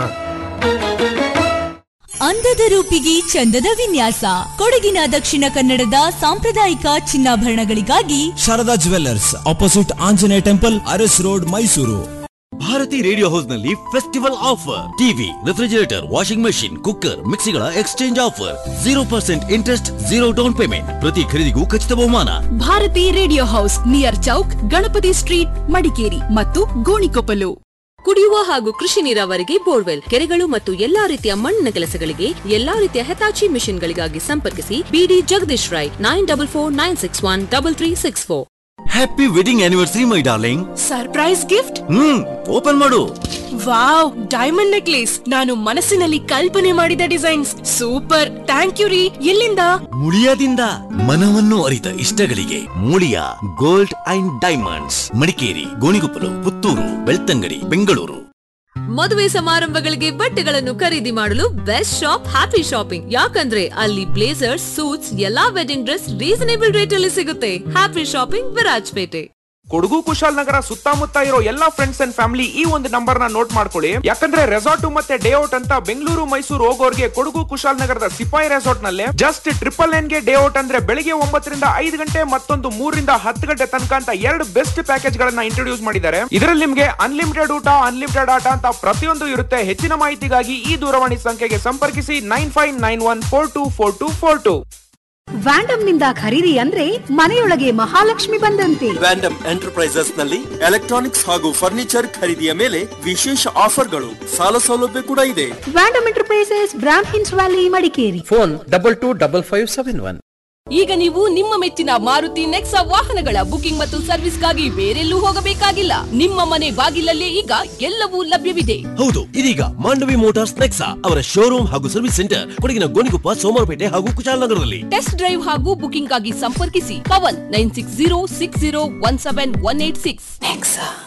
ಅಂದದ ರೂಪಿಗೆ ಚಂದದ ವಿನ್ಯಾಸ ಕೊಡಗಿನ ದಕ್ಷಿಣ ಕನ್ನಡದ ಸಾಂಪ್ರದಾಯಿಕ ಚಿನ್ನಾಭರಣಗಳಿಗಾಗಿ Sharada jewellers opposite Anjaneya temple Aras road Mysuru Bharati radio house ನಲ್ಲಿ festival offer TV refrigerator washing machine cooker ಮಿಕ್ಸಿಗಳ exchange offer zero percent interest zero down payment ಪ್ರತಿ ಖರೀದಿಗೂ ಖಚಿತ ಬಹುಮಾನ Bharati radio house near Chowk Ganapati street Madikeri ಮತ್ತು ಗೋಣಿಕೊಪ್ಪಲು ಕುಡಿಯುವ ಹಾಗೂ ಕೃಷಿ ನೀರಾವರಿಗೆ ಬೋರ್ವೆಲ್ ಕೆರೆಗಳು ಮತ್ತು ಎಲ್ಲಾ ರೀತಿಯ ಮಣ್ಣಿನ ಕೆಲಸಗಳಿಗೆ ಎಲ್ಲಾ ರೀತಿಯ ಹೆತಾಚಿ ಮಿಷನ್ಗಳಿಗಾಗಿ ಸಂಪರ್ಕಿಸಿ ಬಿಡಿ Jagadish Rai nine double four nine six one double three six four happy wedding anniversary my darling surprise gift hmm open ಮಾಡು ವಾವ್ ಡೈಮಂಡ್ ನೆಕ್ಲೇಸ್ ನಾನು ಮನಸ್ಸಿನಲ್ಲಿ ಕಲ್ಪನೆ ಮಾಡಿದ ಡಿಸೈನ್ಸ್ ಸೂಪರ್ ಥ್ಯಾಂಕ್ ಯು ರೀ ಎಲ್ಲಿಂದ ಮುಳಿಯಾದಿಂದ ಮನವನ್ನು ಅರಿತ ಇಷ್ಟಗಳಿಗೆ Muliya gold and diamonds Madikeri Gonikoppal Puttur Belthangady Bengaluru ಮದುವೆ ಸಮಾರಂಭಗಳಿಗೆ ಬಟ್ಟೆಗಳನ್ನು ಖರೀದಿ ಮಾಡಲು ಬೆಸ್ಟ್ ಶಾಪ್ ಹ್ಯಾಪಿ ಶಾಪಿಂಗ್ ಯಾಕಂದ್ರೆ ಅಲ್ಲಿ ಬ್ಲೇಸರ್ಸ್ ಸೂಟ್ಸ್ ಎಲ್ಲಾ ವೆಡ್ಡಿಂಗ್ ಡ್ರೆಸ್ ರೀಸನೇಬಲ್ ರೇಟ್ ಅಲ್ಲಿ ಸಿಗುತ್ತೆ ಹ್ಯಾಪಿ ಶಾಪಿಂಗ್ ವಿರಾಜ್ಪೇಟೆ ಕೊಡಗು ಕುಶಾಲನಗರ ಸುತ್ತಮುತ್ತ ಇರೋ ಎಲ್ಲಾ ಫ್ರೆಂಡ್ಸ್ ಅಂಡ್ ಫ್ಯಾಮಿಲಿ ಈ ಒಂದು ನಂಬರ್ ನ ನೋಟ್ ಮಾಡ್ಕೊಳ್ಳಿ ಯಾಕಂದ್ರೆ ರೆಸಾರ್ಟ್ ಮತ್ತೆ ಡೇ ಔಟ್ ಅಂತ ಬೆಂಗಳೂರು ಮೈಸೂರು ಹೋಗೋರ್ಗೆ ಕೊಡಗು ಕುಶಾಲನಗರದ ಸಿಪಾಯಿ ರೆಸಾರ್ಟ್ ನಲ್ಲಿ ಜಸ್ಟ್ ಟ್ರಿಪಲ್ ನೈನ್ ಗೆ ಡೇ ಔಟ್ ಅಂದ್ರೆ ಬೆಳಿಗ್ಗೆ ಒಂಬತ್ತರಿಂದ ಐದು ಗಂಟೆ ಮತ್ತೊಂದು ಮೂರರಿಂದ ಹತ್ತು ಗಂಟೆ ತನಕ ಅಂತ ಎರಡು ಬೆಸ್ಟ್ ಪ್ಯಾಕೇಜ್ ಗಳನ್ನ ಇಂಟ್ರೊಡ್ಯೂಸ್ ಮಾಡಿದ್ದಾರೆ ಇದರಲ್ಲಿ ನಿಮ್ಗೆ ಅನ್ಲಿಮಿಟೆಡ್ ಊಟ ಅನ್ಲಿಮಿಟೆಡ್ ಆಟ ಅಂತ ಪ್ರತಿಯೊಂದು ಇರುತ್ತೆ ಹೆಚ್ಚಿನ ಮಾಹಿತಿಗಾಗಿ ಈ ದೂರವಾಣಿ ಸಂಖ್ಯೆಗೆ ಸಂಪರ್ಕಿಸಿ nine five nine one four two four two four two ವ್ಯಾಂಡಮ್ ನಿಂದ ಖರೀದಿ ಅಂದ್ರೆ ಮನೆಯೊಳಗೆ ಮಹಾಲಕ್ಷ್ಮಿ ಬಂದಂತೆ ವ್ಯಾಂಡಮ್ ಎಂಟರ್ಪ್ರೈಸಸ್ ನಲ್ಲಿ ಎಲೆಕ್ಟ್ರಾನಿಕ್ಸ್ ಹಾಗೂ ಫರ್ನಿಚರ್ ಖರೀದಿಯ ಮೇಲೆ ವಿಶೇಷ ಆಫರ್ಗಳು ಸಾಲ ಸೌಲಭ್ಯ ಕೂಡ ಇದೆ ವ್ಯಾಂಡಮ್ ಎಂಟರ್ಪ್ರೈಸಸ್ ಬ್ರಾಮ್ ಹಿನ್ಸ್ valley Madikeri phone double two double five seven one ಈಗ ನೀವು ನಿಮ್ಮ ಮೆಚ್ಚಿನ ಮಾರುತಿ ನೆಕ್ಸಾ ವಾಹನಗಳ ಬುಕಿಂಗ್ ಮತ್ತು ಸರ್ವಿಸ್ಗಾಗಿ ಬೇರೆಲ್ಲೂ ಹೋಗಬೇಕಾಗಿಲ್ಲ ನಿಮ್ಮ ಮನೆ ಬಾಗಿಲಲ್ಲೇ ಈಗ ಎಲ್ಲವೂ ಲಭ್ಯವಿದೆ ಹೌದು ಇದೀಗ ಮಾಂಡವಿ ಮೋಟಾರ್ಸ್ ನೆಕ್ಸಾ ಅವರ ಶೋರೂಮ್ ಹಾಗೂ ಸರ್ವಿಸ್ ಸೆಂಟರ್ ಕೊಡಗಿನ ಗೋಣಿಕೊಪ್ಪ ಸೋಮವಾರಪೇಟೆ ಹಾಗೂ ಕುಶಾಲನಗರದಲ್ಲಿ ಟೆಸ್ಟ್ ಡ್ರೈವ್ ಹಾಗೂ ಬುಕಿಂಗ್ ಆಗಿ ಸಂಪರ್ಕಿಸಿ Pavan nine six zero six zero one seven one eight six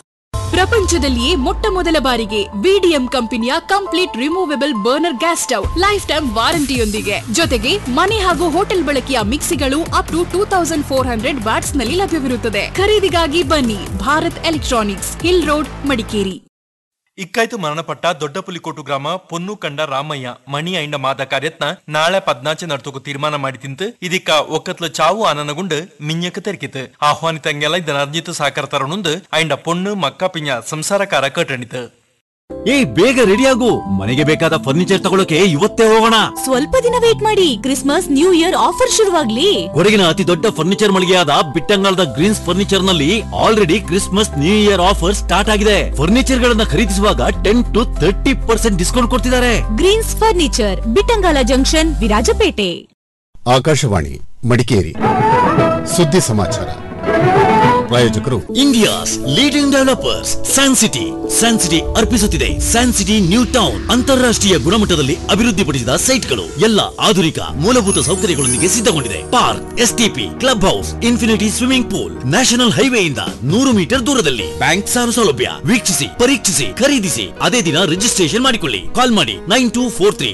ಪ್ರಪಂಚದಲ್ಲಿಯೇ ಮೊಟ್ಟ ಮೊದಲ ಬಾರಿಗೆ ವಿಡಿಎಂ ಕಂಪನಿಯ complete removable burner gas stove lifetime ವಾರಂಟಿಯೊಂದಿಗೆ ಜೊತೆಗೆ ಮನೆ ಹಾಗೂ ಹೋಟೆಲ್ ಬಳಕೆಯ ಮಿಕ್ಸಿಗಳು up to two thousand four hundred watts ನಲ್ಲಿ ಲಭ್ಯವಿರುತ್ತದೆ ಖರೀದಿಗಾಗಿ ಬನ್ನಿ Bharat electronics hill road Madikeri ಇಕ್ಕಾಯ್ತು ಮರಣಪಟ್ಟ ದೊಡ್ಡ ಪುಲಿಕೋಟು ಗ್ರಾಮ ಪೊನ್ನು ಕಂಡ ರಾಮಯ್ಯ ಮಣಿ ಐಂಡ ಮಾದ ಕಾರ್ಯತ್ನ ನಾಳೆ ಪದ್ನಾಚೆ ನಡ್ತೋಕು ತೀರ್ಮಾನ ಮಾಡಿ ತಿಂತು ಇದಕ್ಕ ಒಕ್ಕತ್ಲ ಚಾವು ಆನನಗುಂಡು ಮಿಂಜಕ್ಕೆ ತೆರಕಿತು ಆಹ್ವಾನಿತಂಗೆಲ್ಲ ಇದನ್ನ ಅರ್ಜಿತ ಸಾಕಾರ ತರನುಂದು ಐಂಡ ಪೊಣ್ಣು ಮಕ್ಕ ಪಿಂಜ ಸಂಸಾರಕಾರ ಕಟ್ಟಣಿತು ಏಯ್ ಬೇಗ ರೆಡಿ ಆಗು ಮನೆಗೆ ಬೇಕಾದ ಫರ್ನಿಚರ್ ತಗೊಳಕ್ಕೆ ಇವತ್ತೇ ಹೋಗೋಣ ಸ್ವಲ್ಪ ದಿನ ವೇಟ್ ಮಾಡಿ ಕ್ರಿಸ್ಮಸ್ ನ್ಯೂ ಇಯರ್ ಆಫರ್ ಶುರುವಾಗ್ಲಿ ಕೊಡಗಿನ ಅತಿ ದೊಡ್ಡ ಫರ್ನಿಚರ್ ಮಳಿಗೆಯಾದ ಬಿಟ್ಟಂಗಾಲದ ಗ್ರೀನ್ಸ್ ಫರ್ನಿಚರ್ ನಲ್ಲಿ already Christmas new year offer start ಆಗಿದೆ ಫರ್ನಿಚರ್ ಗಳನ್ನ ಖರೀದಿಸುವಾಗ ten to thirty percent discount ಕೊಡ್ತಿದ್ದಾರೆ Greens furniture Bittangala junction Virajpet Akashvani Madikeri ಸುದ್ದಿ ಸಮಾಚಾರ ಪ್ರಾಯೋಜಕರು India's leading developers San City San City ಅರ್ಪಿಸುತ್ತಿದೆ ಸ್ಯಾನ್ ಸಿಟಿ ನ್ಯೂ ಟೌನ್ ಅಂತಾರಾಷ್ಟ್ರೀಯ ಗುಣಮಟ್ಟದಲ್ಲಿ ಅಭಿವೃದ್ಧಿಪಡಿಸಿದ ಸೈಟ್ಗಳು ಎಲ್ಲ ಆಧುನಿಕ ಮೂಲಭೂತ ಸೌಕರ್ಯಗಳೊಂದಿಗೆ ಸಿದ್ಧಗೊಂಡಿದೆ park STP club house infinity swimming pool national ಹೈವೇಯಿಂದ ನೂರು ಮೀಟರ್ ದೂರದಲ್ಲಿ ಬ್ಯಾಂಕ್ ಸಾಲ ಸೌಲಭ್ಯ ವೀಕ್ಷಿಸಿ ಪರೀಕ್ಷಿಸಿ ಖರೀದಿಸಿ ಅದೇ ದಿನ ರಿಜಿಸ್ಟ್ರೇಷನ್ ಮಾಡಿಕೊಳ್ಳಿ ಕಾಲ್ ಮಾಡಿ ನೈನ್ ಟೂ ಫೋರ್ ತ್ರೀ